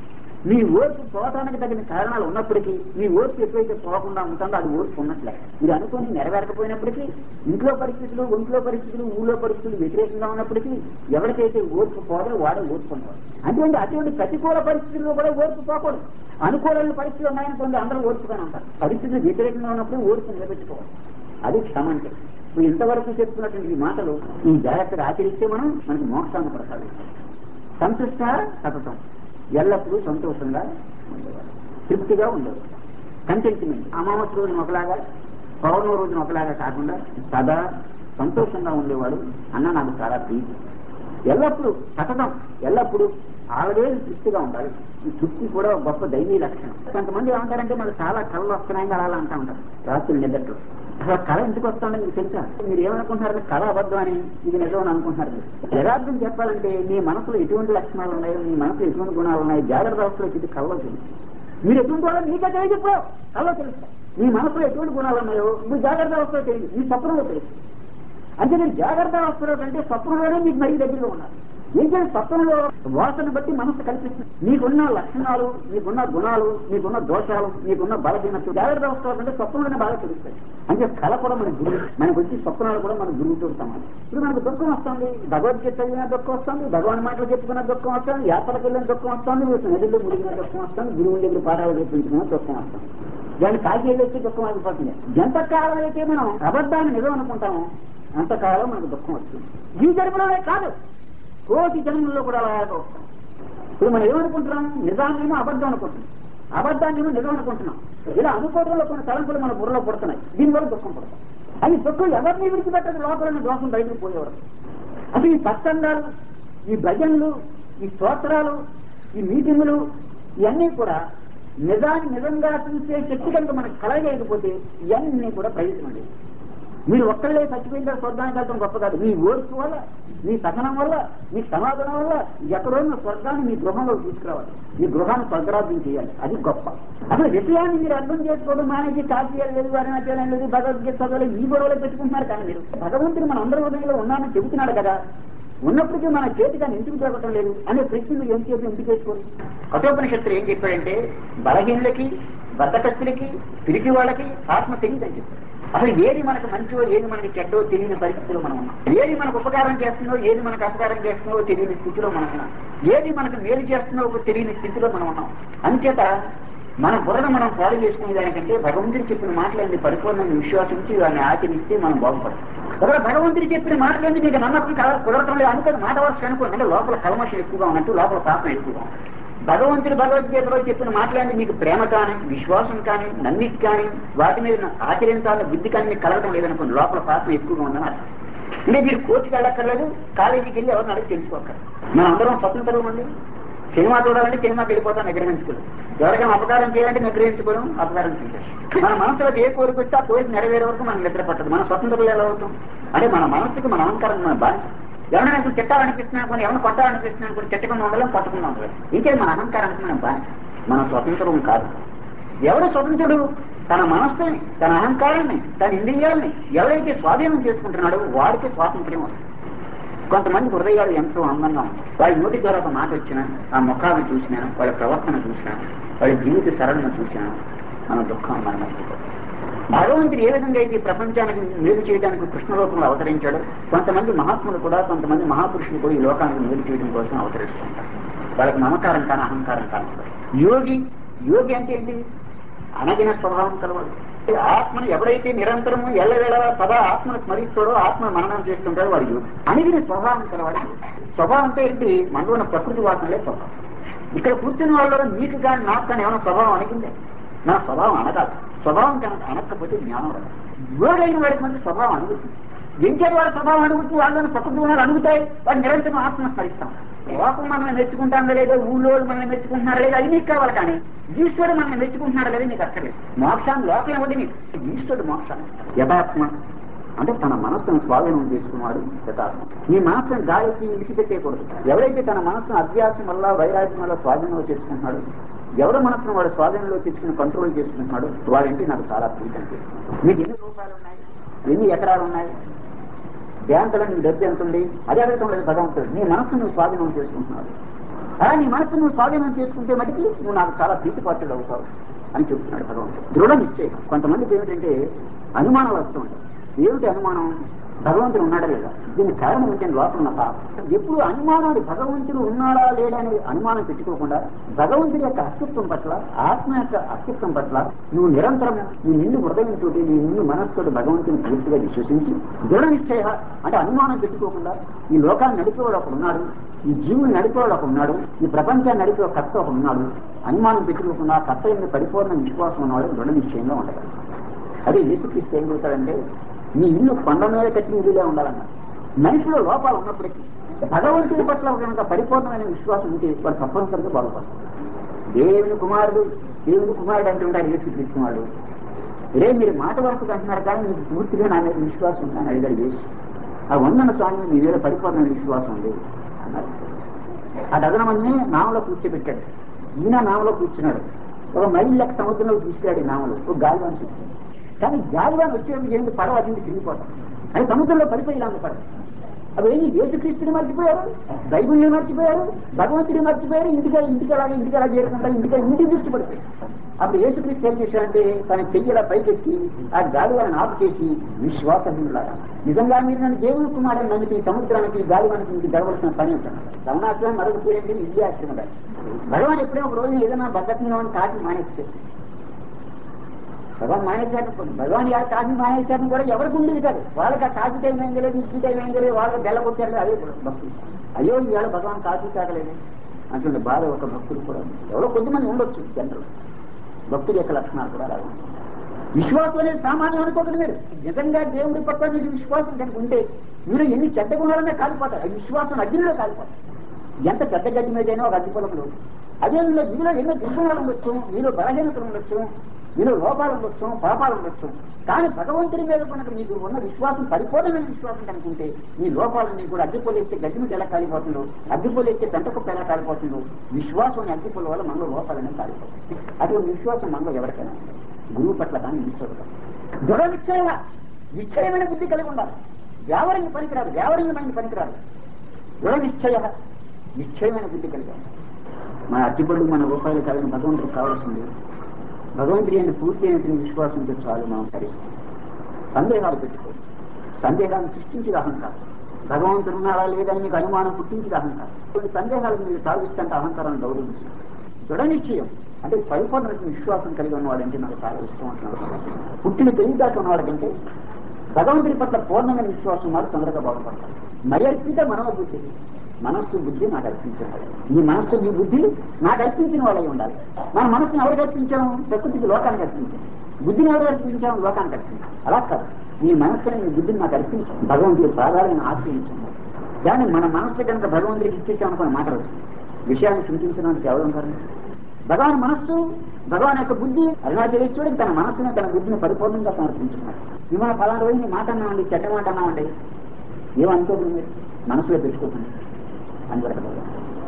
మీ ఓర్పు పోవటానికి తగిన కారణాలు ఉన్నప్పటికీ మీ ఓర్పు ఎప్పుడైతే పోకుండా ఉంటుందో అది ఓర్పు ఉన్నట్లే మీరు అనుకుని నెరవేరకపోయినప్పటికీ ఇంట్లో పరిస్థితులు ఒంట్లో పరిస్థితులు ఊళ్ళో పరిస్థితులు వ్యతిరేకంగా ఉన్నప్పటికీ ఎవరికైతే ఓర్పు పోదో వాడే ఓర్పు ఉన్నవాడు అంటే అటువంటి ప్రతికూల పరిస్థితుల్లో కూడా ఓర్పు పోకూడదు అనుకూలమైన పరిస్థితులు ఉన్నాయనుకోండి అందరూ ఓర్పుగానే ఉంటారు పరిస్థితులు వ్యతిరేకంగా ఉన్నప్పుడు ఓర్పు నిలబెట్టుకోవాలి అది క్షమ అంటే ఇప్పుడు ఇంతవరకు చెప్తున్నటువంటి ఈ మాటలు ఈ జాగ్రత్తగా ఆచరిస్తే మనం మనకి మోక్షాన్ని ప్రసాదిస్తాం సంతుష్ట సతతం ఎల్లప్పుడూ సంతోషంగా ఉండేవారు తృప్తిగా ఉండేవారు కంటెంట్మెంట్ అమావాస్య రోజున ఒకలాగా పౌర్ణమి రోజున ఒకలాగా కాకుండా సదా సంతోషంగా ఉండేవాడు అన్న నాకు చాలా ప్రీతి ఎల్లప్పుడూ సతతం ఎల్లప్పుడూ ఆల్వేజ్ తృప్తిగా ఉండాలి ఈ తృప్తి కూడా ఒక గొప్ప దైవీ లక్షణం కొంతమంది ఏమంటారంటే మనకు చాలా కళలు వస్తున్నాయని అలా అంటా ఉంటారు రాత్రులు నిద్రలో అసలు కళ ఎందుకు వస్తుందని మీకు తెలుసా మీరు ఏమనుకుంటున్నారు కళ అబద్ధం అని ఇది నిజం అని అనుకుంటున్నారు మీరు. యథార్థం చెప్పాలంటే మీ మనసులో ఎటువంటి లక్షణాలు ఉన్నాయో మీ మనసులో ఎటువంటి గుణాలు ఉన్నాయి జాగ్రత్త అవస్థలో ఇది కళ్ళలో తెలుసు మీరు ఎటువంటి వాళ్ళు మీకే తెలియజెప్పో కళ్ళలో తెలుస్తాయి మీ మనసులో ఎటువంటి గుణాలు ఉన్నాయో మీరు జాగ్రత్త అవస్థలో తెలియదు మీ స్వప్నంలో తెలుసు అంటే మీరు జాగ్రత్త అవస్థలో కంటే స్వప్నంలోనే మీకు మరీ దగ్గరగా ఉన్నారు ఏంటంటే స్వప్నంలో వాసన బట్టి మనసు కల్పిస్తుంది మీకున్న లక్షణాలు మీకున్న గుణాలు మీకున్న దోషాలు మీకున్న బలహీనత జాగ్రత్త అవస్థలో కంటే స్వప్నంలోనే బాగా తెలుస్తాయి అంటే కళ కూడా మన గురువు మనకు వచ్చి స్వప్నాలు కూడా మన గురువుతో సమానం ఇప్పుడు మనకు దుఃఖం వస్తుంది భగవద్గీత చదివిన దుఃఖం వస్తుంది భగవాన్ మాటలు చెప్పుకున్న దుఃఖం వస్తుంది యాత్రకు వెళ్ళిన దుఃఖం వస్తుంది వీటి నదిలో ముడిగిన దుఃఖం వస్తుంది గురువు దగ్గర పాఠాలు చెప్పించిన దుఃఖం వస్తుంది దాన్ని కాకి వెళ్ళి దుఃఖం ఆగిపోతుంది ఎంతకాలం అయితే మనం అబద్ధాన్ని నిజం అనుకుంటామో అంతకాలం మనకు దుఃఖం వస్తుంది ఈ జన్మలోనే కాదు కోటి జన్మల్లో కూడా అలాగే వస్తాం ఇప్పుడు మనం ఏమనుకుంటున్నాం నిజాన్నేమో అబద్ధం అనుకుంటున్నాం అబద్ధాన్నేమో నిజం అనుకుంటున్నాం ఇలా అనుకోవడంలో కొన్ని తలంపులు మన బుర్రలో పడుతున్నాయి దీనివల్ల దుఃఖం పడతాం అది దుఃఖం ఎవరిని విడిచిపెట్టదు లోపల దోషం బయటకు పోయేవారు అసలు ఈ సత్సంగాలు ఈ భజనలు ఈ స్తోత్రాలు ఈ మీటింగులు ఇవన్నీ కూడా నిజాన్ని నిజంగా చూసే శక్తి కనుక మనకు కలగలేకపోతే ఇవన్నీ కూడా ప్రయత్నం లేదు మీరు ఒక్కళ్ళే చచ్చిపోయిన తర్వాత స్వర్గానికి వెళ్తాం గొప్ప కాదు మీ ఓర్పు వల్ల మీ సహనం వల్ల మీ సమాధానం వల్ల ఎక్కడో ఉన్న స్వర్గాన్ని మీ గృహంలో తీసుకురావాలి మీ గృహాన్ని స్వర్గరాజ్యం చేయాలి అది గొప్ప అసలు విషయాన్ని మీరు అర్థం చేసుకోవడం మానేసి కాశీయాలు లేదు అరుణాచలం లేదు భగవద్గీత చదవలేదు ఈ గొడవలు పెట్టుకుంటున్నారు కానీ మీరు భగవంతుడు మన అందరి హృదయంలో ఉన్నామని చెబుతున్నాడు కదా ఉన్నప్పటికీ మన చేతిగా ఎందుకు జరగటం లేదు అనే ప్రశ్న మీరు ఏం చేసి ఎందుకు చేసుకోండి కఠోపనిషత్తులు ఏం చెప్పాడంటే బలహీనులకి బద్దకస్తులకి పిరికి వాళ్ళకి ఆత్మ తెలియదని చెప్పాడు అసలు ఏది మనకు మంచిదో ఏది మనకి చెడ్డో తెలియని పరిస్థితిలో మనం ఉన్నాం ఏది మనకు ఉపకారం చేస్తుందో ఏది మనకు అపకారం చేస్తుందో తెలియని స్థితిలో మనం ఉన్నాం ఏది మనకు మేలు చేస్తుందో ఒక తెలియని స్థితిలో మనం ఉన్నాం అంచేత మన బుర్రను మనం పాడు చేసుకునే దానికంటే భగవంతుడు చెప్పిన మాటలన్నీ పరిపూర్ణంగా విశ్వాసించి దాన్ని ఆచరిస్తే మనం బాగుపడతాం ఒకవేళ భగవంతుడు చెప్పిన మాటలన్నీ మీకు నమ్మకం కల కుదరటం లేదు అనుకోని మాట వరుస అనుకోండి అంటే లోపల కల్మషం ఎక్కువగా ఉన్నట్టు లోపల పాపం ఎక్కువగా ఉంది. భగవంతుడు భగవద్గీతలో చెప్పిన మాటలన్నీ మీకు ప్రేమ కానీ విశ్వాసం కానీ నమ్మిక కానీ వాటి మీద ఆచరించాలని బుద్ధి కానీ మీకు కలగడం లేదనుకోండి లోపల పాపం ఎక్కువగా ఉందని అర్థం అంటే మీరు కోర్టుకి వెళ్ళక్కర్లేదు కాలేజీకి వెళ్ళి ఎవరిని అడిగి తెలుసుకోక్కర్లేదు మనం అందరం స్వతంత్రం అండి సినిమా చూడాలంటే సినిమాకి వెళ్ళిపోతాం నిగ్రహించుకోవడం ఎవరికైనా అపకారం చేయాలంటే నిగ్రహించుకోవడం అపకారం చేయాలి మన మనసులోకి ఏ కోరిక వస్తే ఆ కోరిక నెరవేరే వరకు మనం నిద్ర పట్టదు మన స్వతంత్రులు ఎలా అవుతాం అంటే మన మనసుకి మన అహంకారం మన బాధ్యత ఎవరైనా అసలు తిట్టాలనిపిస్తున్నా కొన్ని ఎవరైనా కొట్టాలనిపిస్తున్నా కొన్ని తిట్టకుండా ఉండలేం కొట్టకుండా ఉండలేం ఇంకే మన అహంకారానికి మనం బాధ్యత మన స్వతంత్రం కాదు ఎవడు స్వతంత్రుడు తన మనస్సుని తన అహంకారాన్ని తన ఇంద్రియాలని ఎవరైతే స్వాధీనం చేసుకుంటున్నాడో వాడికి స్వాతంత్ర్యం వస్తుంది కొంతమంది హృదయాలు ఎంతో అందంగా ఉంటాయి వాళ్ళ నోటి ద్వారా ఒక మాట వచ్చినా ఆ ముఖాన్ని చూసినా వాళ్ళ ప్రవర్తన చూసినా వాళ్ళ జీవిత సరళను చూసినా మన దుఃఖం మనం మర్చిపోతాం భగవంతుడు ఏ విధంగా అయితే ఈ ప్రపంచానికి మేలు చేయడానికి కృష్ణ రూపంలో అవతరించాడో కొంతమంది మహాత్ములు కూడా కొంతమంది మహాపురుషులు కూడా ఈ లోకానికి మేలు చేయడం కోసం అవతరిస్తుంటారు వాళ్ళకి మమకారం కానీ అహంకారం కానీ యోగి యోగి అంటే ఏంటి అనగిన స్వభావం కలవాడు ఆత్మను ఎవడైతే నిరంతరము ఎల్లవేళ సదా ఆత్మను స్మరిస్తాడో ఆత్మ మననం చేస్తుంటాడో వాడు యోగి అణిగిన స్వభావం కలవాడు స్వభావం అంటే ఏంటి మనలో ఉన్న ప్రకృతి వాసనలే స్వభావం ఇక్కడ కూర్చున్న వాళ్ళు నీకు కానీ నాకు కానీ ఏమైనా స్వభావం అణిగిందే నా స్వభావం అనగాదు స్వభావం కనుక అనకపోతే జ్ఞానం రాదు యోగైన వాడికి మంచి స్వభావం అడుగుతుంది ఎంకేది వాడి స్వభావం అడుగుతూ వాళ్ళని ప్రకృతి వాళ్ళు అడుగుతాయి వాడు నిరంతరం ఆత్మ స్మరిస్తాం లోకం మనల్ని మెచ్చుకుంటాం లేదో ఊళ్ళో వాళ్ళు మనల్ని మెచ్చుకుంటున్నారా లేదా అది నీకు కావాలి కానీ ఈశ్వరుడు మనల్ని మెచ్చుకుంటున్నాడు లేదా నీకు అక్కర్లేదు మోక్షాన్ని లోకం ఇవ్వదు నీకు ఈశ్వరుడు మోక్షాన్ని యథాత్మ అంటే తన మనస్సును స్వాధీనం చేసుకున్నాడు యథాత్మ నీ మనస్సును గాలికి విడిచిపెట్టేయకూడదు ఎవరైతే తన మనస్సును అభ్యాసం వల్ల వైరాగ్యం వల్ల స్వాధీనంలో చేసుకుంటున్నాడు ఎవరి మనసును వాడు స్వాధీనంలో తెచ్చుకుని కంట్రోల్ చేసుకుంటున్నాడు వాడంటే నాకు చాలా ప్రీతి అనిపిస్తుంది మీకు ఎన్ని రూపాయలు ఉన్నాయి ఎన్ని ఎకరాలు ఉన్నాయి బ్యాంకులో నీ డబ్బు ఎంత ఉంది అదే అడగటం లేదు భగవంతుడు నీ మనస్సు నువ్వు స్వాధీనం చేసుకుంటున్నాడు అలా నీ మనస్సు నువ్వు స్వాధీనం చేసుకుంటే మటుకి నువ్వు నాకు చాలా ప్రీతిపాత్రుడు అవుతావు అని చెప్తున్నాడు భగవంతుడు దృఢ నిశ్చయం కొంతమందికి ఏమిటంటే అనుమానాలు వస్తూ ఉంటాయి ఏమిటి అనుమానం భగవంతుడు ఉన్నాడా లేదా దీని కారణం ఏంటంటే లోపల ఉన్న పాపం ఎప్పుడు అనుమానాలు భగవంతుడు ఉన్నాడా లేడా అనే అనుమానం పెట్టుకోకుండా భగవంతుడి యొక్క అస్తిత్వం పట్ల ఆత్మ యొక్క అస్తిత్వం పట్ల నువ్వు నిరంతరం నీ నిండు హృదయంతో నీ నిండు మనస్సుతో భగవంతుని పూర్తిగా విశ్వసించి దృఢ నిశ్చయ అంటే అనుమానం పెట్టుకోకుండా ఈ లోకాన్ని నడిపేవాడు ఒకడు ఉన్నాడు ఈ జీవుని నడిపేవాడు ఒకడు ఉన్నాడు ఈ ప్రపంచాన్ని నడిపే ఒక కర్త ఒకడు ఉన్నాడు అనుమానం పెట్టుకోకుండా కర్త యొక్క పరిపూర్ణ విశ్వాసం ఉన్నవాడు దృఢ నిశ్చయంగా ఉండగలరు అదే యేసుక్రీస్తు ఏం చెబుతాడంటే నీ ఇల్లు కొండ మీద కట్టిన ఇల్లులే ఉండాలన్న మనిషిలో లోపాలు ఉన్నప్పటికీ భగవంతుడి పట్ల కనుక పరిపూర్ణమైన విశ్వాసం ఉంటే వాడు తప్పనిసరిగా బాగుపడతాడు దేవుని కుమారుడు దేవుని కుమారుడు అంటుంటారు యేసుక్రీస్తు వాడు రే మీరు మాట వరకు అంటున్నారు కానీ మీకు పూర్తిగా నా మీద విశ్వాసం ఉందని అడిగాడు యేసు ఆ వందన స్వామి మీ మీద పరిపూర్ణమైన విశ్వాసం ఉంది అన్నారు ఆ డజన మందిని నామలో కూర్చోబెట్టాడు ఈయన నామలో కూర్చున్నాడు ఒక మైల్ లెక్క సముద్రంలో తీసుకెళ్ళాడు ఈ నామలో ఒక గాలివాన్ చూసి కానీ గాలివాన్ వచ్చేందుకు ఏంటి పడవ అదింటి తిరిగిపోతాం అది సముద్రంలో పడిపోయేలాగా పడవ అవి ఏంటి యేసుక్రీస్తుని మర్చిపోయారు బైబుల్ని మర్చిపోయారు భగవంతుని మర్చిపోయారు ఇంటికి ఇంటికి అలాగే ఇంటికి అలా చేరుకుంటారు ఇంటికి ఇంటికి దృష్టి పడిపోయారు అప్పుడు యేసుక్రీస్తు ఏం చేశాడంటే తన చెయ్యిలా పైకెత్తి ఆ గాలివాన్ని ఆపు చేసి విశ్వాసహీనులాగా నిజంగా మీరు నన్ను దేవుని కుమారుని నమ్మితే ఈ సముద్రానికి గాలివానికి మీకు జరగవలసిన పని ఉంటుంది రమణాశ్రమం మరొక పేరేంటి ఇదే ఆశ్రమం కాదు. భగవాన్ ఎప్పుడో ఒక రోజు ఏదైనా బద్దకంగా అని కాకి మానేస్తారు భగవాన్ మానేశారు భగవాన్ గారు కాఫీ మానేశారు కూడా ఎవరికి ఉండేది కాదు వాళ్ళకి ఆ కాఫీ టైం ఏం తెలియదు ఇచ్చి టైం ఏం తెలియదు వాళ్ళకి బెల్ల కొట్టారు అదే భక్తులు అయ్యో ఇవాళ భగవాన్ కాఫీ తాగలేదు అటువంటి బాధ ఒక భక్తుడు కూడా ఉంది. ఎవరో కొద్దిమంది ఉండొచ్చు జనరల్ భక్తుల యొక్క లక్షణాలు కూడా అలాగే ఉంటాయి. విశ్వాసం అనేది సామాన్యం అనుకోకండి మీరు నిజంగా దేవుడి పట్ల మీకు విశ్వాసం కనుక ఉంటే మీరు ఎన్ని చెడ్డ గుణాలనే కాలిపోతారు ఆ విశ్వాసం అగ్నిలో కాలిపోతారు ఎంత పెద్ద గడ్డి మీదైనా ఒక అగ్గి పొలంలో అదే మీలో మీలో ఎన్నో దుర్గుణాలు ఉండొచ్చు మీలో బలహీనతలు ఉండొచ్చు మీలో లోపాలు ఉండొచ్చు పాపాలు ఉండొచ్చు కానీ భగవంతుని మీద కనుక మీకు ఉన్న విశ్వాసం పరిపూర్ణమైన విశ్వాసం కనుకుంటే మీ లోపాలని కూడా అగ్గిపొలేస్తే గడ్డి మీద ఎలా కాలిపోతుందో అగ్గిపొలేస్తే పెంటకుప్ప ఎలా కాలిపోతుందో విశ్వాసం అగ్గిపొల వల్ల మనలో లోపాలనే కాలిపోతుంది అటువంటి విశ్వాసం మనలో ఎవరికైనా ఉంది. గురువు పట్ల కానీ ఈశ్వరుడు కానీ. దృఢ నిశ్చయ నిశ్చయమైన బుద్ధి కలిగి ఉండాలి వ్యావరంగ పనికిరాదు వ్యావరంగమైన పనికిరాదు దృఢ నిశ్చయ నిశ్చయమైన బుద్ధి కలిగి ఉండాలి మన అట్టిపళ్ళు మన రూపాయలు కలిగిన భగవంతుడికి కావాల్సింది భగవంతుడి అని పూర్తి అయినటువంటి విశ్వాసంతో చాలు మనం తరిస్తాం సందేహాలు పెట్టుకో సందేహాన్ని సృష్టించి అహంకారం భగవంతుడు ఉన్నారా లేదని మీకు అనుమానం పుట్టించి అహంకారం కొన్ని సందేహాలకు మీరు సాగిస్తుంటే అహంకారాన్ని గౌరవించి దృఢ నిశ్చయం అంటే పరిపూర్ణ విశ్వాసం కలిగి ఉన్నవాడంటే నాకు చాలా ఇష్టం అంటున్నాడు పుట్టిన తెలివిదాకా ఉన్నవాడికంటే భగవంతుడి పట్ల పూర్ణమైన విశ్వాసం ఉన్నాడు తొందరగా బాగుపడతాడు మర్యాద మనోబుద్ధి మనస్సు బుద్ధి నాకు అర్పించాలి ఈ మనస్సు ఈ బుద్ధి నాకు అర్పించిన వాళ్ళై ఉండాలి మన మనస్సుని ఎవరికి అర్పించాము ప్రకృతికి లోకానికి అర్పించాం బుద్ధిని ఎవరు అర్పించాము లోకానికి అర్పించాం అలా కాదు నీ మనస్సుని నీ బుద్ధిని నాకు అర్పించాం భగవంతుడి పాదాలను ఆశ్రయించాము కానీ మన మనస్సు కనుక భగవంతుడికి ఇచ్చేసామనుకున్న మాట వస్తుంది విషయాన్ని చింతించడానికి ఎవరు ఉంటారు భగవాన్ మనస్సు భగవాన్ యొక్క బుద్ధి అరుణాచలేశ్వరుడికి తన మనస్సుని తన బుద్ధిని పరిపూర్ణంగా సమర్పించుకున్నాడు మిమ్మల్ని ఫలానా రోజు నీ మాట అన్నామండి చెడ్డ మాట అన్నామండి ఏమనుకోకుండా మీరు మనసులో పెట్టుకోకండి అని చెప్పడం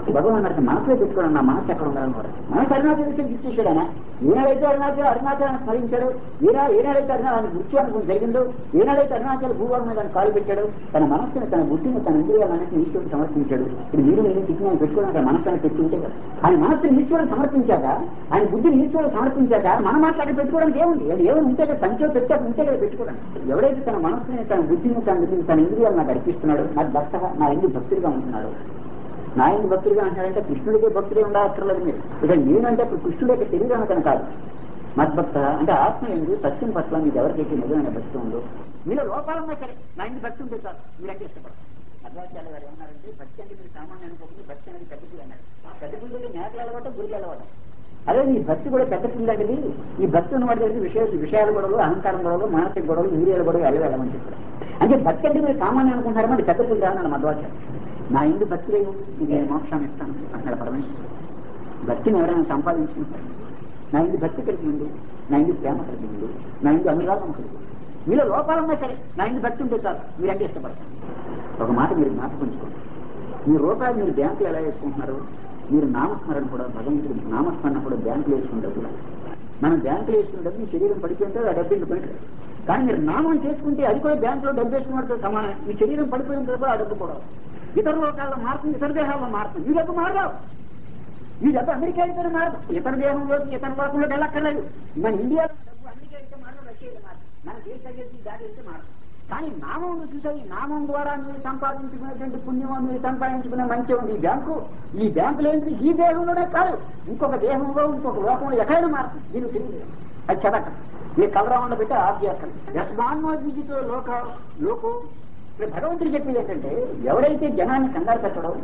భగవాన్ అడిగితే మనసులో పెట్టుకోవడం నా మనసు ఎక్కడ ఉండాలని కూడా మనసు అరుణాచల విషయం ఇచ్చేసాడు ఆయన ఏనాడైతే అరుణాచల అరుణాచలాన్ని స్మరించాడు ఏనా ఏనాడైతే అరుణాచల మృత్యు అనుకుని జరిగిందో ఏనాడైతే అరుణాచల భూభాగం మీద ఆయన కాలు పెట్టాడు తన మనస్సుని తన బుద్ధిని తన ఇంద్రియాలన్నింటినీ ఈశ్వరుడు సమర్పించాడు ఇప్పుడు మీరు నేను చిన్న పెట్టుకోవడానికి మనస్సుని పెట్టి ఉంటే కదా ఆయన మనస్సుని ఈశ్వరుడు సమర్పించాక ఆయన బుద్ధిని ఈశ్వరుడు సమర్పించాక మన మాట్లాడి పెట్టుకోవడానికి ఏముంది అది ఏమైనా ఉంటే కదా పంచో పెట్టాక ఉంటే కదా పెట్టుకోవడానికి ఎవరైతే తన మనస్సుని తన బుద్ధిని తన బుద్ధిని తన ఇంద్రియాలు నాకు అర్పిస్తున్నాడు నాకు భక్తగా నా ఇంటి భక్తుడిగా ఉంటున్నాడు నా ఇంటి భక్తుడిగా అంటాడంటే కృష్ణుడికే భక్తుడే ఉండక్కర్లేదు మీరు ఇక నేనంటే ఇప్పుడు కృష్ణుడి యొక్క శరీరం కనుక కాదు మద్భక్త అంటే ఆత్మ ఎందు సత్యం పట్ల మీకు ఎవరికైతే నిజమైన భక్తి ఉందో మీలో లోపాలన్నా సరే నా ఇంటి భక్తి ఉంటే చాలు మీరంటే ఇష్టపడతారు మధ్వాచార్య గారు ఏమన్నారంటే భక్తి అంటే మీరు సామాన్య అనుకోకుండా భక్తి అనేది పెద్ద పిల్ల అన్నారు పెద్ద పిల్లలు మేకలు అలవాటు గురికి అలవాటు అదే ఈ భక్తి కూడా పెద్ద పిల్లది ఈ భక్తి ఉన్న వాటి దగ్గర విషయ విషయాల గొడవలు అహంకారం గొడవలు మానసిక గొడవలు ఇంద్రియాల గొడవలు వెళ్ళి వెళ్ళమని చెప్పారు అంటే భక్తి అంటే మీరు సామాన్య అనుకుంటారు మరి పెద్ద పిల్ల అన్నాడు మధ్వాచార్య నా ఇంటి భక్తి లేదు నీకు నేను మోక్షాన్ని ఇస్తాను అన్నాడు పరమేశ్వరుడు భక్తిని ఎవరైనా సంపాదించుకుంటారు నా ఇంటి భక్తి కలిగి ఉంది నా ఇంటి ప్రేమ కలిగి ఉంది నా ఇంటి అనురాగం కలిగి ఉంది మీలో లోపాలన్నా సరే నా ఇంటి భక్తి ఉంటే చాలు మీరంటే ఇష్టపడతాను ఒక మాట మీరు జ్ఞాపకించుకోండి మీ రూపాయలు మీరు బ్యాంకులు ఎలా వేసుకుంటున్నారు మీరు నామస్మరణ కూడా భగవంతుడు నామస్మరణ కూడా బ్యాంకులు వేసుకుంటారు కూడా మనం బ్యాంకులు వేసుకున్న మీ శరీరం పడిపోయింటే ఆ డబ్బు ఇంటి పని కానీ మీరు నామం చేసుకుంటే అది కూడా బ్యాంకులో డబ్బు వేసుకున్నట్టు సమానం మీ శరీరం పడిపోయిన తర్వాత ఆ డబ్బు కూడా ఇతర లోకాల్లో మారుతుంది ఇతర దేహాల్లో మారుతుంది ఈ డబ్బు మారదావు ఈ డబ్బు అమెరికా అయితే మారదు ఇతర దేహంలోకి ఇతర లోకంలోకి వెళ్ళక్కర్లేదు మన ఇండియాలో డబ్బు అమెరికా అయితే మారదు రష్యా అయితే మారదు మన దేశ దగ్గరికి దాడి అయితే మారదు కానీ నామం చూసావు ఈ నామం ద్వారా మీరు సంపాదించుకునేటువంటి పుణ్యం మీరు సంపాదించుకునే మంచి ఉంది ఈ బ్యాంకు ఈ బ్యాంకులో ఏంటి ఈ దేహంలోనే కాదు ఇంకొక దేహంలో ఇంకొక లోకంలో ఎక్కడైనా మారుతుంది దీనికి తెలియదు అది చదవటం ఈ కలరామంలో పెట్టి ఆధ్యాత్మం యస్మాన్మోదితో లోక లోకు ఇక్కడ భగవంతుడు చెప్పింది ఏంటంటే ఎవరైతే జనాన్ని కంగారు పెట్టడం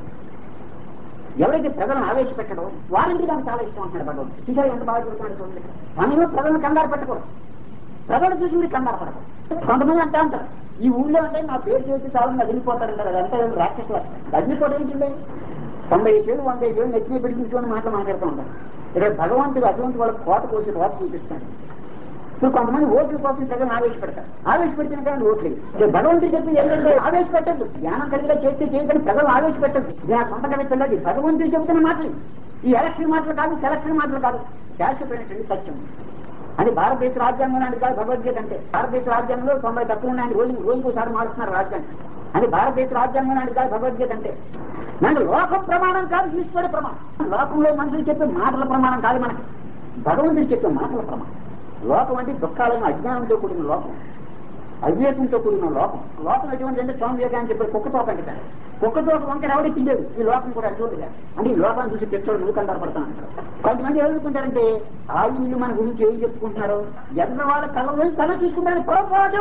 ఎవరైతే ప్రజలను ఆవేశపెట్టడం వారికి దానికి చాలా ఇష్టం అంటున్నాడు భగవంతుడు చూసారు ఎంత బాగా చెప్తున్నాడు చూడండి మనలో ప్రజలను కంగారు పెట్టకూడదు ప్రజలు చూసి మీరు కంగారు పడకూడదు కొంతమంది అంటా అంటారు ఈ ఊళ్ళో అంటే నా పేరు చేసి చాలా నదిలిపోతారంటారు అదంతా రాక్షసులు నదిలిపోవడం ఏంటండి తొంభై ఏళ్ళు వంద ఏళ్ళు నెత్తిని పెట్టుకుని మాటలు మాట్లాడుతూ ఉంటారు ఇక్కడ భగవంతుడు అటువంటి వాళ్ళకి కోట కోసి కోట చూపిస్తాడు ఇప్పుడు కొంతమంది ఓట్ల కోసం ప్రజలను ఆవేశపెడతారు ఆవేశపెట్టిన కానీ ఓట్లు వేయరు. భగవంతుడు చెప్పింది ఏంటంటే ఆవేశపెట్టద్దు జ్ఞానం కలిగిలా చేస్తే చేయదని ప్రజలు ఆవేశపెట్టద్దు నా సొంత కవితలది భగవంతుడు చెబుతున్న మాటలు ఈ ఎలక్షన్ మాటలు కాదు సెలక్షన్ మాటలు కాదు శాశ్వతమైనటువంటి సత్యం అది భారతదేశ రాజ్యాంగం నాటి కాదు భగవద్గీత అంటే భారతదేశ రాజ్యాంగంలో తొంభై తక్కువ ఉన్నాయని రోజు రోజుకోసారి మారుతున్నారు రాజ్యాంగం అది భారతదేశ రాజ్యాంగం నాటి కాదు భగవద్గీత అంటే నాకు లోకం ప్రమాణం కాదు ఈశ్వర ప్రమాణం లోకంలో మనుషులు చెప్పే మాటల ప్రమాణం కాదు మనకి భగవంతుడు చెప్పే మాటల ప్రమాణం లోకం అంటే దుఃఖాలను అజ్ఞానంతో కూడిన లోకం అవివేకంతో కూడిన లోకం లోకం ఎటువంటి అంటే స్వామి వివేకాన్ని చెప్పారు కుక్క తోక అంటే కుక్క తోక వంకర ఎవరికి తిండేది ఈ లోకం కూడా అటువంటిగా అంటే ఈ లోకాన్ని చూసి తెచ్చోడు నువ్వు కంగారు పడతాను అంటారు కొంతమంది ఏమనుకుంటారంటే ఆ ఇల్లు మన గురించి ఏం చెప్పుకుంటున్నారు ఎన్న వాళ్ళ కళ్ళ తల చూసుకుంటారని పొరపాటు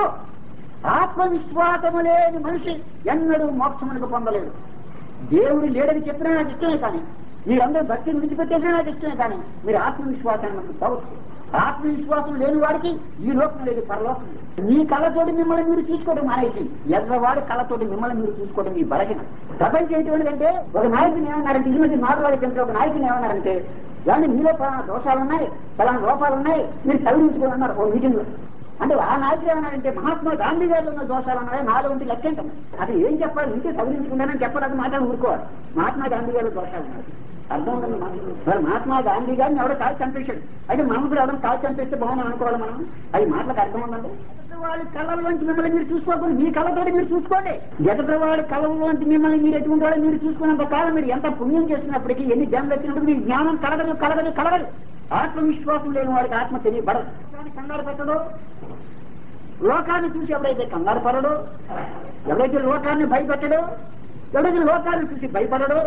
ఆత్మవిశ్వాసము లేని మనిషి ఎన్నడూ మోక్షమునకు పొందలేదు దేవుడు లేడని చెప్పినా నాకు ఇష్టమే కానీ మీరందరూ భక్తిని విడిచిపెట్టేసినా నాకు ఇష్టమే కానీ మీరు ఆత్మవిశ్వాసాన్ని మనకు పోవచ్చు ఆత్మవిశ్వాసం లేని వాడికి ఈ లోకం లేదు పరలోకం లేదు మీ కళ్ళతోటి మిమ్మల్ని మీరు చూసుకోవడం మానేసి ఎర్రవాడి కళ్ళతోటి మిమ్మల్ని మీరు చూసుకోవడం మీ బలహీన ప్రపంచం ఏంటంటే ఒక నాయకుని ఏమన్నారంటే ఈ మధ్య మార్వాడి కంటే ఒక నాయకుని ఏమన్నారంటే ఏమంటే మీలో పలానా దోషాలు ఉన్నాయి పలానా లోపాలు ఉన్నాయి మీరు సవరించుకొని ఉన్నారు ఓ మీటింగ్ లో అంటే ఆ నాయకుడు ఏమన్నారంటే మహాత్మా గాంధీ గారిలో ఉన్న దోషాలు ఉన్నాయి నాలో ఉంటే లెక్కంటాం అది ఏం చెప్పాలి ఇంకే సవరించుకుంటానని చెప్పడానికి మాత్రం ఊరుకోవాలి మహాత్మా గాంధీ గారిలో దోషాలు ఉన్నాయి అర్థం ఉందండి మాకు. మరి మహాత్మా గాంధీ గారిని ఎవడో కాల్ చంపేశాడు అయితే మనం కూడా ఎవరైనా కాల్ చంపేస్తే బాగుందని అనుకోవాలి మనం అది మాటలకు అర్థం ఉందండి వాళ్ళ కళ్ళలోంచి మిమ్మల్ని మీరు చూసుకోకూడదు మీ కళ్ళతోటి మీరు చూసుకోండి ఎదుటి వాళ్ళ కళ్ళలోంచి మిమ్మల్ని మీరు ఎటువంటి వాళ్ళు మీరు చూసుకున్నంత కాలం మీరు ఎంత పుణ్యం చేసినప్పటికీ ఎన్ని జన్మలు వచ్చినప్పుడు మీకు జ్ఞానం కలగదు కలగదు కలగదు ఆత్మవిశ్వాసం లేని వాడికి ఆత్మ తెలియబడదు లోకాన్ని కంగారు పెట్టడు లోకాన్ని చూసి ఎవరైతే కంగారు పడడు ఎవరైతే లోకాన్ని భయపెట్టడో ఎవరైతే లోకాన్ని చూసి భయపడడో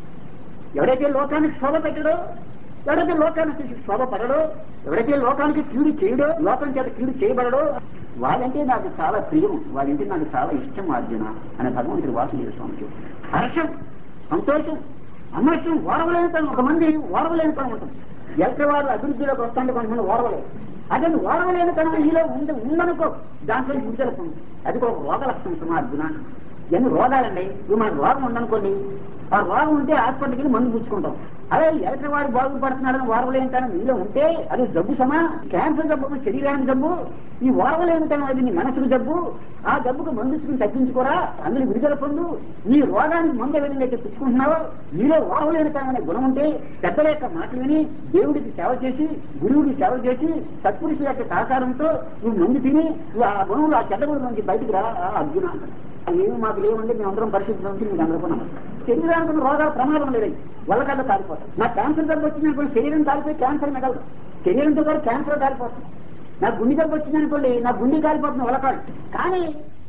ఎవరైతే లోకానికి శోభ పెట్టడో ఎవరైతే లోకాన్ని చూసి శోభ పడడో ఎవరైతే లోకానికి కీడు చేయడో లోకం చేత కీడు చేయబడడో వాళ్ళంటే నాకు చాలా ప్రియం వాళ్ళంటే నాకు చాలా ఇష్టం అర్జున అని భగవంతుడి వాసుదేవ స్వామి చెప్పారు. హర్షం సంతోషం అమర్షం ఓరవలేని తను ఒక మంది ఓరవలేని తను ఉంటుంది ఎలక్ట్రి వారు అభివృద్ధిలోకి వస్తుంటే కొంతమంది ఓరవలేదు అదే ఓరవలేని తనం ఈలో ఉంది ఉందనుకో దాంట్లో విడుదల పొంది అది ఒక రోగ లక్షణం సుమా అర్జున ఎన్ని రోగాలండి ఇప్పుడు మనకు రోగం ఉందనుకోండి ఆ రోగం ఉంటే హాస్పిటల్కి వెళ్ళి మందు పుచ్చుకుంటాం అదే ఎలక్ట్రిక్ వాడు బాగుపడుతున్నాడని ఓర్వలేనితనం నీలో ఉంటే అది జబ్బు సమా క్యాన్సర్ జబ్బు శరీరానికి జబ్బు ఈ ఓర్వలేనితనం అది నీ మనసుకు జబ్బు ఆ జబ్బుకు మందుసుకుని తగ్గించుకోరా అందులో విడుదల పొందు నీ రోగానికి మందు ఏ విధంగా అయితే పుచ్చుకుంటున్నావో నీలో ఓర్వలేనితనం అనే గుణం ఉంటే పెద్దల యొక్క మాటలు విని దేవుడికి సేవ చేసి గురువుడికి సేవ చేసి సత్పురుషుల యొక్క సహకారంతో నువ్వు మందు తిని నువ్వు ఆ గుణంలో ఆ చెడ్డ గుణం నుంచి బయటికి రా ఆ అర్జున అంటాడు. అది ఏమి మాకు లేవండి మేము అందరం పరిస్థితి నుంచి మీకు అందరికీ నమస్కారం శరీరానికి ఉన్న రోగాల ప్రమాదం లేదు వల్ల కల్లా కాలిపోతాం నా క్యాన్సర్ దగ్గర వచ్చింది అనుకోండి శరీరం కాలిపోయి క్యాన్సర్ మిగలదు శరీరంతో పాటు క్యాన్సర్ కాలిపోతుంది నా గుండె దగ్గర వచ్చింది అనుకోండి నా గుండె కాలిపోతుంది వల్లకాడు కానీ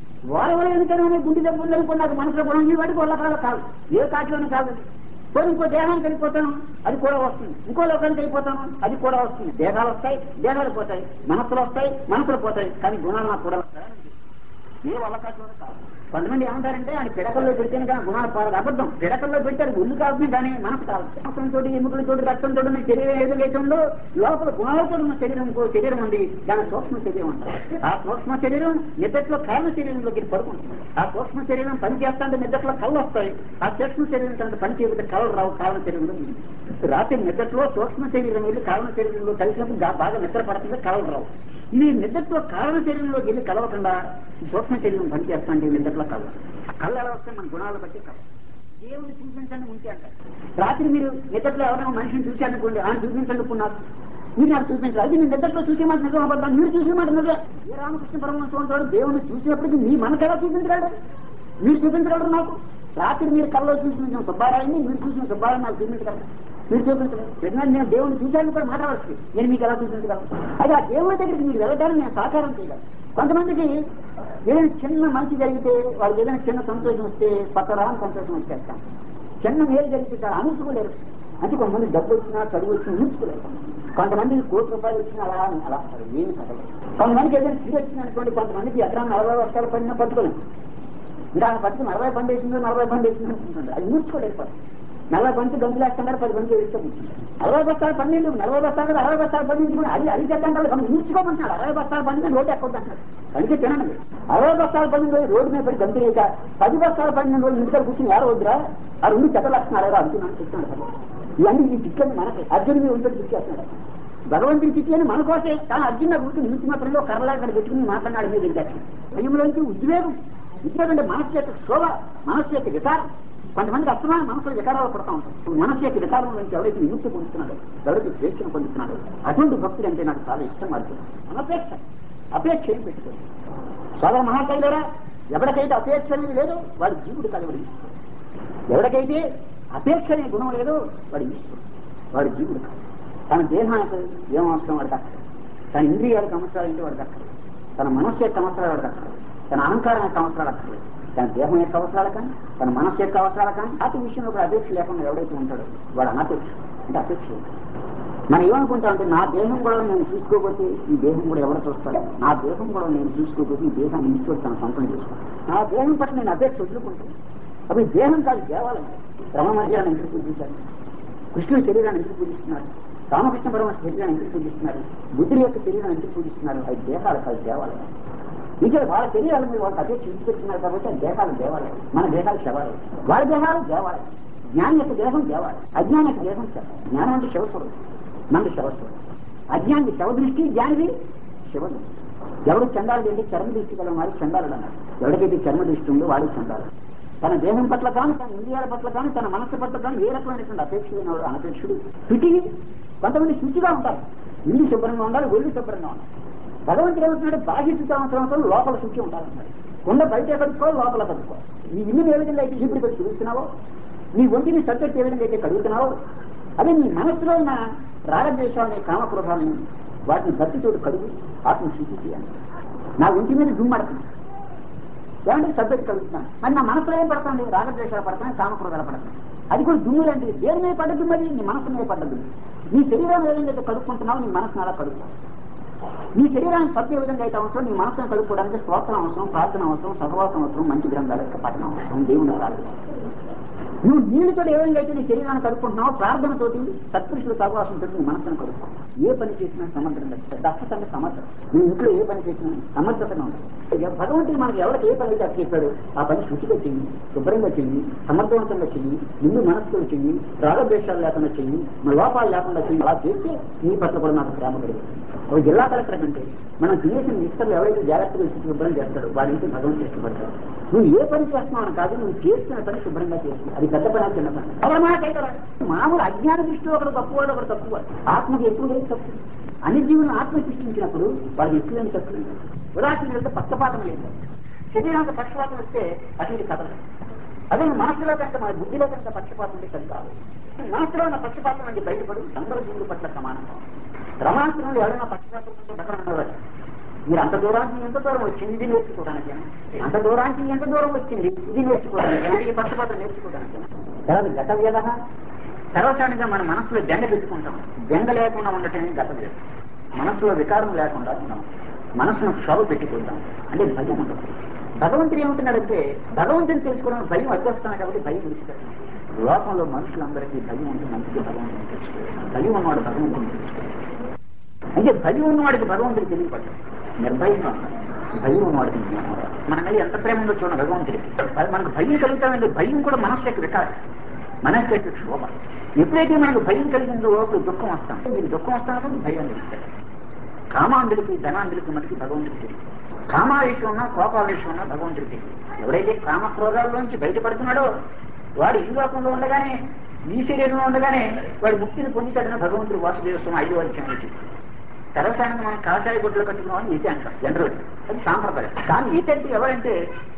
వారవల ఎందుకనే గుండె దగ్గర ఉంది అనుకోండి నాకు మనసులో కూడా ఉంది వాటికి వల్లకాల కాదు ఏ కాటిలోనే కాదు పోనీ ఇంకో దేహానికి వెళ్ళిపోతాను అది కూడా వస్తుంది ఇంకో లోకానికి వెళ్ళిపోతాను అది కూడా వస్తుంది దేహాలు వస్తాయి దేహాలు పోతాయి మనసులు వస్తాయి మనసులు పోతాయి కానీ గుణాలు నాకు కూడా వస్తాయి ఏ వల్లకాట్లోనే కాదు కొంతమంది ఏమంటారంటే ఆయన పిడకల్లో పెడితేనే కానీ గుణాలు పారదు అబద్ధం పిడకల్లో పెడితే ఒళ్ళు కాదు కానీ మనసు కాదు రక్తంతో ఎముకలతో రక్తంతో ఉన్న శరీరం ఏదో లేకుండా లోపల గుణాలతో ఉన్న శరీరం ఇంకో శరీరం ఉంది దాని సూక్ష్మ శరీరం అంటారు ఆ సూక్ష్మ శరీరం నిద్దట్లో కారణ శరీరంలోకి పడుకుంటుంది ఆ సూక్ష్మ శరీరం పని చేస్తాంటే నిద్దట్లో కళ్ళు వస్తాయి ఆ సూక్ష్మ శరీరం కంటే పని చేయకపోతే కళ్ళు రావు కారణ శరీరంలో ఉంది. రాత్రి నిద్దట్లో సూక్ష్మ శరీరం వెళ్ళి కారణ శరీరంలో కలిసినప్పుడు గా- బాగా నిద్ర పడుతుంది కళ్ళు రావు ఈ నిద్రతో కారణ శరీరంలోకి వెళ్ళి కలవకుండా ఈ సూక్ష్మ శరీరం పని చేస్తాంటే నిద్రలో కలవ కళ్ళు ఎలా వస్తే మన గుణాలు బట్టి కలవ దేవుని చూపించండి ఉంటే అంటారు రాత్రి మీరు నిద్రలో ఎవరైనా మనిషిని చూశారనుకోండి ఆయన చూపించండి ఇప్పుడు నాకు మీరు నాకు చూపించారు అది నేను నిద్రలో చూసే మాట నిజం అబద్ధాలు మీరు చూసే మాట నిజం ఏ రామకృష్ణ పరమహంస ఉంటాడు దేవుని చూసినప్పటికీ మీ మనకు ఎలా చూపించగలడు మీరు చూపించగలరు నాకు రాత్రి మీరు కళ్ళలో చూసిన సుబ్బారాయని మీరు చూసిన సుబ్బారాయని నాకు చూపించగలరు మీరు చూపించలేదు ఎందుకంటే నేను దేవుని చూశాను కూడా మాట్లాడవచ్చు నేను మీకు ఎలా చూపించగలను అయితే ఆ దేవుడి దగ్గరికి మీరు వెళ్ళడానికి నేను సహకారం చేయగలను కొంతమందికి ఏదైనా చిన్న మంచి జరిగితే వాళ్ళకి ఏదైనా చిన్న సంతోషం వస్తే పక్కరాని సంతోషం వచ్చేస్తాం చిన్న మేలు జరిగితే చాలా అనుసుకోలేరు అంటే కొంతమంది డబ్బు వచ్చినా చదువు వచ్చినా ఉంచుకోలేరు కొంతమందికి కోటి రూపాయలు వచ్చినా అలా అలా అంటారు. ఏమి చదవలేదు కొంతమందికి ఏదైనా సీరియస్ వచ్చింది అనుకోండి కొంతమందికి ఎకరాన్ని నలభై వర్షాలు పడినా పట్టుకోలేదు మీరు ఆయన పట్టుకుని నలభై బండి వేసిందో నలభై బండి వేసిందో అనుకుంటుంది అది మూర్చుకోలేకపోతుంది నలభై బండి గంతులు వేస్తున్నారు పది బండి వేస్తే కూర్చుంటారు అరవై బస్తాలు పన్నెండు నలభై బస్తాలు కదా అరవై బస్తాలు పన్నెండు అది అది చెప్తాంటారు మనం మూర్చుకోమంటున్నాడు అరవై బస్తాలు పన్నెండు రోడ్డు ఎక్కొద్దంటారు అందుకే తినండి అరవై బస్తాలు పన్నెండు రోజులు రోడ్డు మీద పడి గంతులు వేయక పది బస్తాలు పన్నెండు రోజులు ఇంటికాడ కూర్చుని ఎవరు వద్దురా ఆ రెండు చెత్తలు వస్తున్నారు అనుకున్నాను చెప్తున్నాడు ఇవన్నీ ఈ టిక్లని మనకి అర్జునుడి మీద ఉంటుంది తిట్టేస్తున్నాడు భగవంతుని తిట్లని మన కోసే కానీ అర్జున గుర్తు నిమిత్తి మాత్రంలో కర్రలా ఇక్కడ పెట్టుకుని మాట్లాడాడు మీద దిగాడు భయంలోంచి ఉద్వేగం ఉద్వేగం అంటే మనసు యొక్క శోభ మనసు యొక్క వికారం కొంతమందికి అర్థమైన మనసులో వికారాలు పడుతూ ఉంటాయి మనసు యొక్క వికారం నుంచి ఎవరైతే విముక్తి పొందుతున్నాడు ఎవరైతే స్వేచ్ఛను పొందుతున్నాడు అటువంటి భక్తుడు అంటే నాకు చాలా ఇష్టం అర్జున అనపేక్ష అపేక్ష ఏం పెట్టుకోండి సోదర మహాశైలరా ఎవరికైతే అపేక్ష అనేది లేదో వాడు జీవుడు కలవడి ఎవరికైతే అపేక్ష అనే గుణం లేదో వాడు ఈశ్వరుడు వాడు జీవుడు కాదు తన దేహానికి ఏం అవసరం వాడికి అక్కడ తన ఇంద్రియాలకు అవసరాలు ఏంటి వాడికి అక్కడ తన మనస్సు యొక్క అవసరాలు వాడికి అక్కడ తన అహంకారం యొక్క అవసరాలు అక్కర్లేదు తన దేహం యొక్క అవసరాలు కానీ తన మనస్సు యొక్క అవసరాలు కానీ అతి విషయంలో కూడా అపేక్ష లేకుండా ఎవడైతే ఉంటాడో వాడు అనపేక్ష అంటే అపేక్ష లేదు. మనం ఏమనుకుంటాం అంటే నా దేహం కూడా నేను చూసుకోకపోతే ఈ దేహం కూడా ఎవరు చూస్తాడు నా దేహం కూడా నేను చూసుకోకపోతే ఈ దేహాన్ని ఈశ్వరుడు తన సొంతం చేసుకుంటాను నా దేహం పట్ల నేను అపేక్ష వదులుకుంటాను అవి దేహం కాదు దేవాలయం రమ మధ్యాహ్నం ఎందుకు పూజించారు కృష్ణుడి శరీరాన్ని ఎందుకు పూజిస్తున్నారు రామకృష్ణ పరమహంస శరీరాన్ని ఎందుకు పూజిస్తున్నారు బుద్ధుడి యొక్క శరీరాన్ని ఎందుకు పూజిస్తున్నారు అవి దేహాలు కాదు దేవాలయం ఇక్కడ వాళ్ళ శరీరాల మీద వాళ్ళకి అపేక్ష ఇచ్చిపెడుతున్నారు కాబట్టి ఆ దేహాలు దేవాలయం మన దేహాలు శవాలయం వాళ్ళ దేహాలు దేవాలయం జ్ఞాని యొక్క దేహం దేవాలయం అజ్ఞాని యొక్క దేహం శవం జ్ఞానం అంటే శివస్వరం మనకి శవస్వరం అజ్ఞానికి శవ దృష్టి జ్ఞానిది శివదృష్టి ఎవరు చందాలు అంటే చర్మ దృష్టి గల వారు చందాలు అన్నారు ఎవరికైతే చర్మ దృష్టి ఉందో వాడు చందాలు తన దేహం పట్ల కానీ తన ఇంద్రియాల పట్ల కానీ తన మనస్సు పట్ల కానీ ఏ రకమైనటువంటి అపేక్ష లేనివాడు అనపేక్షుడు శుచి కొంతమంది శుచిగా ఉంటారు ఇల్లు శుభ్రంగా ఉండాలి ఒళ్ళు శుభ్రంగా ఉండాలి భగవంతుడు ఏమంటున్నాడు బాహ్య శుచి అవసరం లోపల శుచి ఉండాలన్నాడు కొండ బయట కడుక్కోవాలి లోపల కడుక్కోవాలి నీ ఇల్లు ఏ విధంగా అయితే ఇప్పుడు పెట్టి చూస్తున్నావో నీ ఒంటిని సబ్జెక్ట్ ఏ విధంగా అయితే కడుగుతున్నావో అదే నీ మనస్సులో ఉన్న రాగద్వేషాలని కామక్రోధాలని వాటిని భక్తితోటి కడుగు ఆత్మ శుచి చేయాలి నా ఒంటి మీద దుమ్మడుతుంది ఏమంటే సబ్జెక్ట్ కలుగుతున్నాను మరి నా మనసులో ఏం పడుతుంది రాగద్వేషాలు పడతాయి కామక్రోధాలు పడతాయి అది కూడా దుమ్ము లాంటిది దేని మీద పడ్డది మరి నీ మనసు మీద పడ్డది నీ శరీరం ఏ విధంగా అయితే కడుక్కుంటున్నావు నీ మనసును అలా కడుగుతావు నీ శరీరాన్ని సత్య ఏ విధంగా అయితే అవసరం నీ మనసును కడుక్కోవడానికి స్తోత్రం అవసరం ప్రార్థన అవసరం సహవాసం అవసరం మంచి గ్రంథాల యొక్క పఠనం అవసరం దేవుని ప్రార్థన నువ్వు నీళ్ళతో ఏ విధంగా అయితే నీ శరీరాన్ని కడుక్కుంటున్నావు ప్రార్థనతోటి సత్పురుషుల సహవాసంతో నీ మనసును కడుక్కో ఏ పని చేసినా సమర్థంగా దక్షత అంటే సమర్థత నువ్వు ఇంట్లో ఏ పని చేసినా సమర్థతగా ఉంటుంది ఇక భగవంతుడు మనకి ఎవరికి ఏ పని అయితే అది చెప్పాడు ఆ పని శుచిగా చెయ్యి శుభ్రంగా చెయ్యి సమర్థవంతంగా చెయ్యి నిన్ను మనస్సుతో చెయ్యి రాగద్వేషాలు లేకుండా చెయ్యి మన లోపాలు లేకుండా చెయ్యి అలా చేస్తే నీ పట్ల కూడా నాకు ప్రేమ కలుగుతుంది ఒక జిల్లా కలెక్టర్ కంటే మనం తినేసిన మిస్టర్లు ఎవరైతే జాగ్రత్తగా శుచి శుభ్రం చేస్తాడో వాడి ఇంటి భగవంతుడు ఇష్టపడతాడు నువ్వు ఏ పని చేస్తున్నావు అని కాదు నువ్వు చేస్తున్న పని శుభ్రంగా చేస్తుంది అది పెద్ద పని చిన్న పని ఎవరి మాట అయితే రాదు. మామూలు అజ్ఞాన దృష్టిలో ఒకరు తక్కువ ఒకరు తక్కువ ఆత్మకి ఎప్పుడు లేదు తప్పు అన్ని జీవులను ఆత్మ సృష్టించినప్పుడు వాళ్ళు ఎక్కువ తప్పు లేదు ఉదాహరణ వెళ్తే పక్షపాతం లేదు శరీరానికి పక్షపాతం వస్తే అటువంటి కథ అదే మనసులో కనుక మన బుద్ధిలో కనుక పక్షపాతం ఉంటే సరి కాదు మనసులో ఉన్న పక్షపాతం అంటే బయటపడు అందరూ జీవుల పట్ల సమానం రమాంతరంలో ఎవరైనా పక్షపాతం ఉంటే బెటర్ ఉండేవారు మీరు అంత దూరానికి ఎంత దూరం వచ్చింది ఇది నేర్చుకోవడానికి అంత దూరానికి ఎంత దూరం వచ్చింది ఇది నేర్చుకోవడానికి ఈ పక్షపాతం నేర్చుకోవడానికి తర్వాత గత వ్యధ సర్వసానిగా మన మనసులో బెండ పెట్టుకుంటాం బెండ లేకుండా ఉండటమే గత వ్యధ మనసులో వికారం లేకుండా ఉన్నాం మనసును క్షోభ పెట్టుకుంటాం అంటే భయం ఉండదు భగవంతుడు ఏమంటున్నాడంటే భగవంతుని తెలుసుకోవడం భయం వచ్చేస్తాను కాబట్టి భయం విడిచిపెట్టాను లోకంలో మనుషులందరికీ భయం ఉంటుంది అందుకే భగవంతుని తెలుసుకోవాలి భయం ఉన్నవాడు భగవంతుని తెలుసుకోవాలి అంటే భయం ఉన్నవాడికి భగవంతుడికి తెలియపడ్డాడు నిర్భయంగా ఉన్నాడు భయం ఉన్నవాడికి జ్ఞానం రాదు. మన మీద ఎంత ప్రేమ ఉందో చూడండి భగవంతుడికి అది మనకు భయం కలుగుతామంటే భయం కూడా మనసు యొక్క వికారం మనసు యొక్క క్షోభ ఎప్పుడైతే మనకు భయం కలిగిందో అప్పుడు దుఃఖం వస్తాం మీకు దుఃఖం వస్తానప్పుడు భయం తెలుస్తాడు కామాంధులకి ధనాంధులకి మనకి భగవంతుడికి తెలియదు కామావేశం ఉన్నా కోపావేశం ఉన్నా భగవంతుడికి తెలియదు ఎవరైతే కామక్రోధాల్లోంచి బయటపడుతున్నాడో వాడు ఈ లోకంలో ఉండగానే ఈ శరీరంలో ఉండగానే వాడు ముక్తిని పొందుతాడని భగవంతుడు వాసుదేవస్వామి ఐదు అధ్యాయం వచ్చింది సర్వసాధారణంగా మనం కాషాయ గుడ్లు కట్టుకున్నామని ఈత అంటాం జనరల్ అది సాంప్రదాయం కానీ ఈత అంటే ఎవరంటే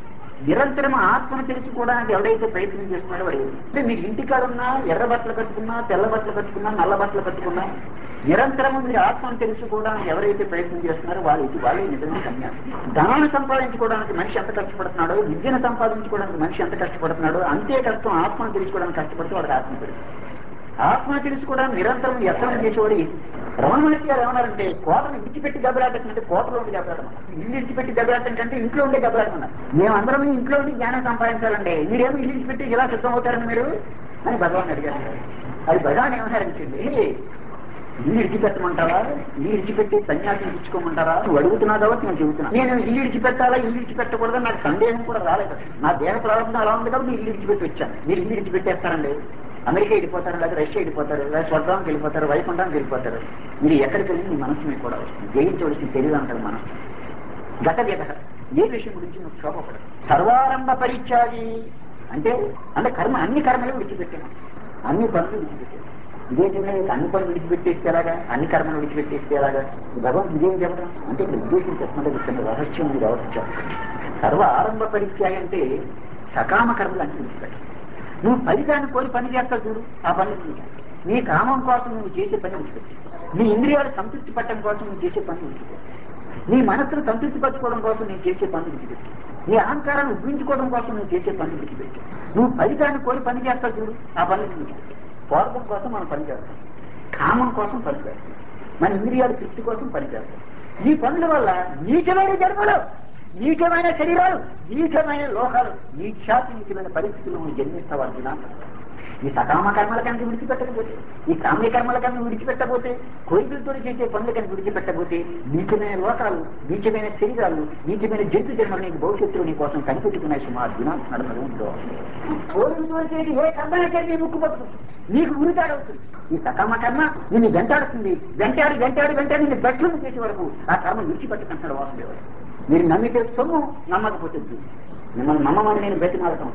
నిరంతరం ఆత్మను తెలుసుకోవడానికి ఎవడైతే ప్రయత్నం చేస్తున్నాడో వాడు అంటే మీరు ఇంటికాడున్నా ఎర్ర బట్టలు కట్టుకున్నా తెల్ల బట్టలు కట్టుకున్నా నల్ల బట్టలు కట్టుకున్నా నిరంతరం మీరు ఆత్మను తెలుసుకోవడానికి ఎవరైతే ప్రయత్నం చేస్తున్నారో వాళ్ళు ఇది వాళ్ళే నిజంగా సన్యాసం ధనాన్ని సంపాదించుకోవడానికి మనిషి ఎంత కష్టపడుతున్నాడో విద్యను సంపాదించుకోవడానికి మనిషి ఎంత కష్టపడుతున్నాడో అంతే కష్టం ఆత్మను తెలుసుకోవడానికి కష్టపడితే వాడికి ఆత్మ తెలుస్తుంది ఆత్మ తెలుసుకోవడానికి నిరంతరం యత్నం చేసేవాడు రమణ మహర్షి గారు ఏమన్నారంటే కోటను విడిచిపెట్టి దెబ్బలాటంటే కోటలో ఉండి దెబ్బలాడమన్నారు ఇల్లు విడిచిపెట్టి దెబ్బలాటం కంటే ఇంట్లో ఉండే దెబ్బలాడమన్నారు మేమందరం ఇంట్లో ఉండి జ్ఞానం సంపాదించాలండి మీరేమో ఇల్లు విడిచిపెట్టి ఇలా సిద్ధం అవుతారని మీరు అని భగవాన్ అడిగారు అది భగవాన్ ఏమన్నారంటే ఇల్లు విడిచిపెట్టమంటారా ఇల్లు విడిచిపెట్టి సన్యాసం ఇచ్చుకోమంటారా నువ్వు అడుగుతున్నావు కాబట్టి నేను చెబుతున్నా నేను ఇల్లు విడిచిపెట్టాలా ఇల్లు విడిచిపెట్టకూడదని నాకు సందేహం కూడా రాలేదు నా దేహ ప్రారంభం అలా ఉంది కాబట్టి ఇల్లు విడిచిపెట్టి వచ్చాను మీరు ఇల్లు విడిచిపెట్టేస్తారండి అమెరికా వెళ్ళిపోతారు లేదా రష్యా వెళ్ళిపోతారు లేదా స్వర్గానికి వెళ్ళిపోతారు వైకుంఠానికి వెళ్ళిపోతారు మీరు ఎక్కడికి వెళ్ళి మీ మనసు మీకు కూడా వస్తుంది జయించవలసిన తెలియదు అంటారు మనసు గత వ్యధ ఏ విషయం గురించి నువ్వు క్షోభపడదు సర్వారంభ పరిత్యాగి అంటే అంటే కర్మ అన్ని కర్మలు విడిచిపెట్టాను అన్ని పనులు విడిచిపెట్టాను ఇదేంటంటే అన్ని పనులు విడిచిపెట్టేస్తే ఎలాగా అన్ని కర్మలు విడిచిపెట్టేస్తే ఎలాగా భగవంతుడు ఇదేం చెప్పడం అంటే ఇక్కడ ఉద్దేశం చెప్పమంటే చిన్న రహస్యం ఉంది రహస్యం సర్వ ఆరంభ పరిత్యాగి అంటే సకామ కర్మలు అన్ని విడిచిపెట్టాలి నువ్వు ఫలితాన్ని కోరి పని చేస్తావు చూడు ఆ పని నీకు. నీ కామం కోసం నువ్వు చేసే పని విడిచిపెట్టి నీ ఇంద్రియాలు సంతృప్తి పట్టడం కోసం నువ్వు చేసే పని విడిచిపెట్టి నీ మనస్సును సంతృప్తి పరచుకోవడం కోసం నువ్వు చేసే పని విడిచిపెట్టి నీ అహంకారాన్ని ఉగ్గించుకోవడం కోసం నువ్వు చేసే పని విడిచిపెట్టి నువ్వు ఫలితాన్ని కోరి పని చేస్తావు చూడు ఆ పని విడిచిపెట్టి స్వార్థం కోసం మనం పని చేస్తాం కామం కోసం పని చేస్తాం మన ఇంద్రియాల తృప్తి కోసం పని చేస్తాం ఈ పనుల వల్ల నీచమైన జన్మలు నీచమైన శరీరాలు నీచమైన లోకాలు నీచాతి నీచమైన పరిస్థితుల్లో నువ్వు జన్మిస్తావు అర్జున ఈ సకామ కర్మల కనుక విడిచిపెట్టకపోతే ఈ కామ్య కర్మల కనుక విడిచిపెట్టకపోతే కోరికలతో చేసే పనుల కనుక విడిచిపెట్టకపోతే నీచమైన లోకాలు నీచమైన శరీరాలు నీచమైన జంతు జన్మలు నీకు భవిష్యత్తులో నీ కోసం కనిపెట్టుకున్నాయి సుమా అర్జున నడపడంలో కోరికలతో చేసి ఏ కర్మలకే నీ ముక్కు పడుతుంది నీకు ఉరితాడవుతుంది ఈ సకామ కర్మ నిన్ను వెంటాడుతుంది వెంటాడి వెంటాడి వెంటాడి నిన్ను బెట్లు చేసే వరకు ఆ కర్మ విడిచిపెట్టుకుంటాడు వాసుదేవుడు మీరు నమ్మితే సొమ్ము నమ్మకపోతే దుమ్ము. మిమ్మల్ని నమ్మమని నేను బతిమాలటం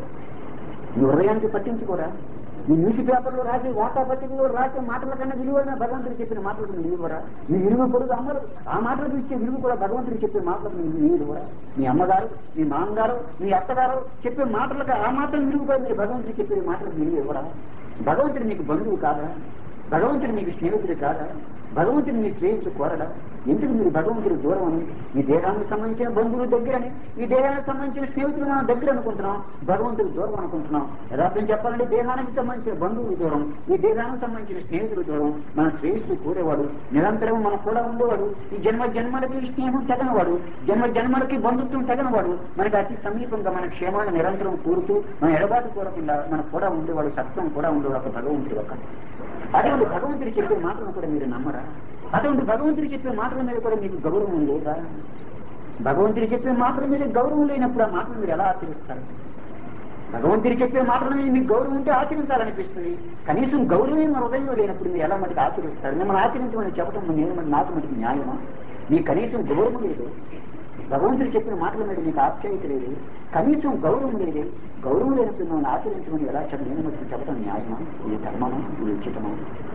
నీ హృదయానికి పట్టించుకోరా నీ న్యూస్ పేపర్లో రాసి వార్తాపత్రికలో రాసే మాటల కన్నా విలువైన భగవంతుడు చెప్పిన మాటలకు నీ విలువరా నీ విలువ పొరుగు అమ్మలు ఆ మాటలకు ఇచ్చే విలువ కూడా భగవంతుడు చెప్పే మాటలకు నీ నీ విలువరా మీ అమ్మగారు మీ మామగారు మీ అత్తగారు చెప్పే మాటలకు ఆ మాటలు విలువపై మీరు భగవంతుడు చెప్పే మాటలకు విలువ ఇవ్వరా భగవంతుడు నీకు బంధువు కాదా భగవంతుడు నీకు స్నేహితుడు కాదా భగవంతుడు మీ శ్రేయస్సు కోరడా ఎందుకు మీరు భగవంతుడు దూరం అని ఈ దేహానికి సంబంధించిన బంధువులు దగ్గరని ఈ దేహానికి సంబంధించిన స్నేహితులు మనం దగ్గర అనుకుంటున్నాం భగవంతుడు దూరం అనుకుంటున్నాం యథార్థం చెప్పాలంటే దేహానికి సంబంధించిన బంధువులు దూరం ఈ దేహానికి సంబంధించిన స్నేహితులు దూరం మన శ్రేయస్సు కోరేవాడు నిరంతరం మన కూడా ఉండేవాడు ఈ జన్మ జన్మలకి స్నేహం తగనవాడు జన్మ జన్మలకి బంధుత్వం తగనవాడు మనకి అతి సమీపంగా మన క్షేమాన్ని నిరంతరం కోరుతూ మన ఎడబాటు కోరకుండా మన కూడా ఉండేవాడు సత్వం కూడా ఉండేవాడు ఒక భగవంతుడు ఒక అటువంటి భగవంతుడు చెప్పే మాటలను కూడా మీరు నమ్మరా అటువంటి భగవంతుడు చెప్పే మాటల మీద కూడా మీకు గౌరవం లేదా భగవంతుడు చెప్పే మాటల మీద గౌరవం లేనప్పుడు ఆ మాటలు మీరు ఎలా ఆచరిస్తారు భగవంతుడు చెప్పే మాటల మీద మీకు గౌరవం ఉంటే ఆచరించాలనిపిస్తుంది కనీసం గౌరవం మన హృదయంలో లేనప్పుడు మీరు ఎలా మటుకు ఆచరిస్తారు మిమ్మల్ని ఆచరించమని చెప్పడం నేను మరి నాకు మటుకు న్యాయమా మీ కనీసం గౌరవం లేదు భగవంతుడు చెప్పిన మాటల మీద మీకు ఆప్యాయత లేదు కనీసం గౌరవం లేదు గౌరవం లేనప్పుడు మిమ్మల్ని ఆచరించమని ఎలా చెప్ప నేను మటుకు చెప్పడం న్యాయమా ఇది ధర్మమా ఇది ఉచితమా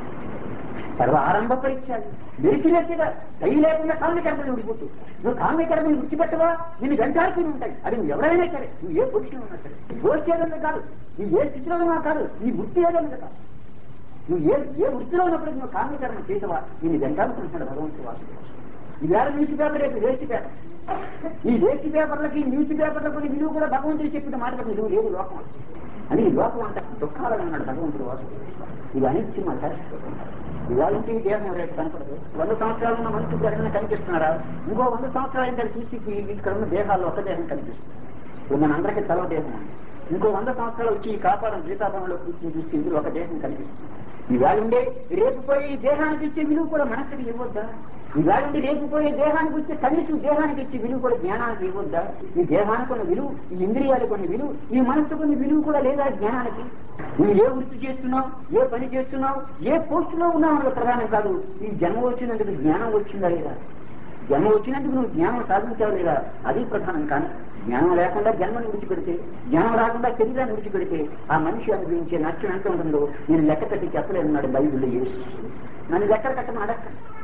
సర్వ ఆరంభ పరీక్ష మెరిచినట్టుగా దయ లేకుండా కామ్యకర్మలు విడిపోతు నువ్వు కామ్యకర్మని విడిచిపెట్టవా నిన్ను వెంటాడుతూనే ఉంటాయి అది నువ్వు ఎవరైనా సరే నువ్వు ఏ పొజిషన్ ఉన్నా సరే పోస్ట్ ఏదన్నా కాదు నువ్వు ఏ స్థితిలో ఉన్నా కాదు నీ వృత్తి ఏదన్నా కాదు నువ్వు ఏ ఏ వృత్తిలో ఉన్నప్పుడు నువ్వు కామ్యకర్మ చేసవా నిన్ను వెంటాడుతుంటాడు భగవంతుడు వాసు ఈ వేళ న్యూస్ పేపర్ రేపు వేస్ట్ పేపర్ ఈ వేస్ట్ పేపర్లకి న్యూస్ పేపర్లకు విలువ కూడా భగవంతుడు చెప్పిన మాటలకు విలువ లేదు లోకం అని ఈ లోకం అంతా దుఃఖాలను అన్నాడు భగవంతుడు వాసు ఇది అనిత్యం అంటారు ఇవాళ నుంచి ఈ దేహం రేపు కనపడదు వంద సంవత్సరాలు ఉన్న మనిషి ఎవరైనా కనిపిస్తున్నారా ఇంకో వంద సంవత్సరాలు అయిన చూసి ఇక్కడ ఉన్న దేహాల్లో ఒక దేహం కనిపిస్తుంది ఇప్పుడు మన అందరికీ తల దేహం ఉంది ఇంకో వంద సంవత్సరాలు వచ్చి ఈ కాపాడం గీతాభవనంలో కూర్చొని చూస్తే ఇందులో ఒక దేహం కనిపిస్తుంది ఇవాళ ఉండే రేపు పోయే ఈ దేహానికి ఇచ్చే విలువ కూడా మనసుకి ఇవ్వద్దా ఇవాళ ఉండి రేపు పోయే దేహానికి వచ్చే కనీసం దేహానికి ఇచ్చే విలువ కూడా జ్ఞానానికి ఇవ్వద్దా ఈ దేహానికి ఉన్న విలువ ఈ ఇంద్రియాలకు కొన్ని విలువ ఈ మనసు కొన్ని విలువ కూడా లేదా జ్ఞానానికి నువ్వు ఏ వృత్తి చేస్తున్నావు ఏ పని చేస్తున్నావు ఏ పోస్టులో ఉన్నావు అన్నది ప్రధానం కాదు ఈ జన్మ వచ్చినందుకు జ్ఞానం వచ్చిందా లేదా జన్మ వచ్చినందుకు నువ్వు జ్ఞానం సాధించావు లేదా అది ప్రధానం కానీ జ్ఞానం లేకుండా జన్మను విడిచిపెడితే జ్ఞానం రాకుండా శరీరాన్ని విడిచిపెడితే ఆ మనిషి అనుభవించే నష్టం ఎంత ఉంటుందో నేను లెక్క కట్టి చెప్పలేనున్నాడు బైబిల్లో యేసు నన్ను లెక్క కట్టమని అడక్క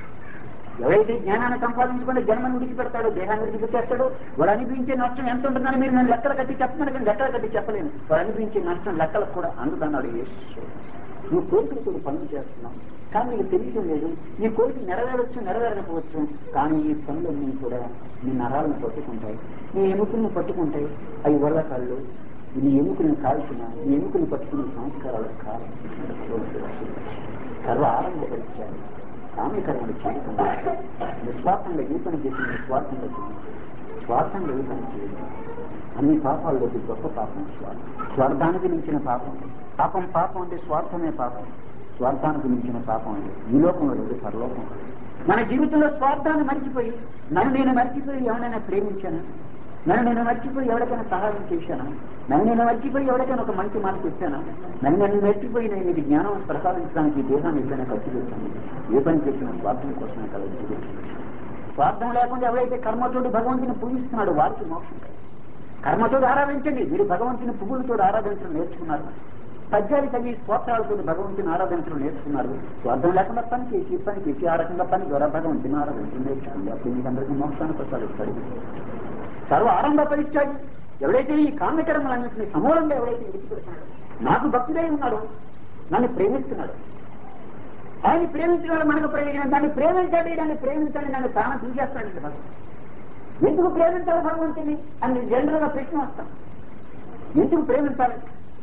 ఎవరైతే జ్ఞానాన్ని సంపాదించుకుంటే జన్మను విడిచిపెడతాడో దేహాన్ని విడిచిపెట్టేస్తాడో వాడు అనిపించే నష్టం ఎంత ఉంటుందని మీరు నన్ను లెక్కలు కట్టి చెప్పమని కానీ లెక్కలు కట్టి చెప్పలేను వాడు అనిపించే నష్టం లెక్కలకు కూడా అందుకన్నాడు యేసు నువ్వు కోరికలతో పనులు చేస్తున్నావు కానీ నీకు తెలియడం లేదు నీ కోరిక నెరవేరవచ్చు నెరవేరకపోవచ్చు కానీ ఈ పనులన్నీ కూడా నీ నరాలను పట్టుకుంటాయి నీ ఎముకలను పట్టుకుంటాయి అవి వల్ల కళ్ళు నీ ఎముకలను కాల్చిన నీ ఎముకలు పట్టుకునే సంస్కారాలు కాదు సర్వ ఆరంభపరిచారు కామ్యకర్మలు చేయకుండా నిస్వార్థంగా ఈ పని చేసి నిస్వార్థంగా చేయండి స్వార్థంగా ఈ పని చేయండి అన్ని పాపాల్లోకి గొప్ప పాపం స్వార్థం స్వార్థానికి మించిన పాపం పాపం పాపం అంటే స్వార్థమే పాపం స్వార్థానికి మించిన పాపం అంటే ఈ లోకంలో లేదు పరలోకం మన జీవితంలో స్వార్థాన్ని మర్చిపోయి నన్ను నేను మర్చిపోయి ఎవరైనా ప్రేమించాను నన్ను నేను మర్చిపోయి ఎవరికైనా సహాయం చేశాను నన్ను నేను మర్చిపోయి ఎవరికైనా ఒక మంచి మాట చెప్పాను నన్ను నన్ను మర్చిపోయి నేను మీకు జ్ఞానం ప్రసాదించడానికి ఈ దేహాన్ని ఎప్పుడైనా ఖర్చు పెట్టాను ఏ పని చేసినా స్వార్థం కోసమే కదా స్వార్థం లేకుండా ఎవరైతే కర్మతోటి భగవంతుని పూజిస్తున్నాడు వారికి మోక్షం కర్మతోడు ఆరాధించండి మీరు భగవంతుని పువ్వులతో ఆరాధించడం నేర్చుకున్నారు పద్యాలు చదివి స్తోత్రాలతో భగవంతుని ఆరాధించడం నేర్చుకున్నారు స్వార్థం లేకుండా పని చేసి పని చేసి ఆ రకంగా పని ద్వారా భగవంతుని ఆరాధించడం నేర్చుకుంది అప్పుడు మీకు అందరికీ మోక్షాన్ని ప్రసాదిస్తాడు సర్వ ఆరంభ పరీక్షాయి ఎవరైతే ఈ కామ్యకర్మలన్నింటినీ సమూలంగా ఎవరైతే విడిచిపెడుతున్నాడో నాకు భక్తుడై ఉన్నాడు నన్ను ప్రేమిస్తున్నాడు ఆయన ప్రేమించిన వాడు మనకు ప్రయోజనం దాన్ని ప్రేమించండి దాన్ని ప్రేమించండి నన్ను ప్రాణం తీసేస్తాడు భగవంతుడు ఎందుకు ప్రేమించాలి భగవంతుని అని జనరల్ గా ప్రశ్న వస్తాం ఎందుకు ప్రేమించాలి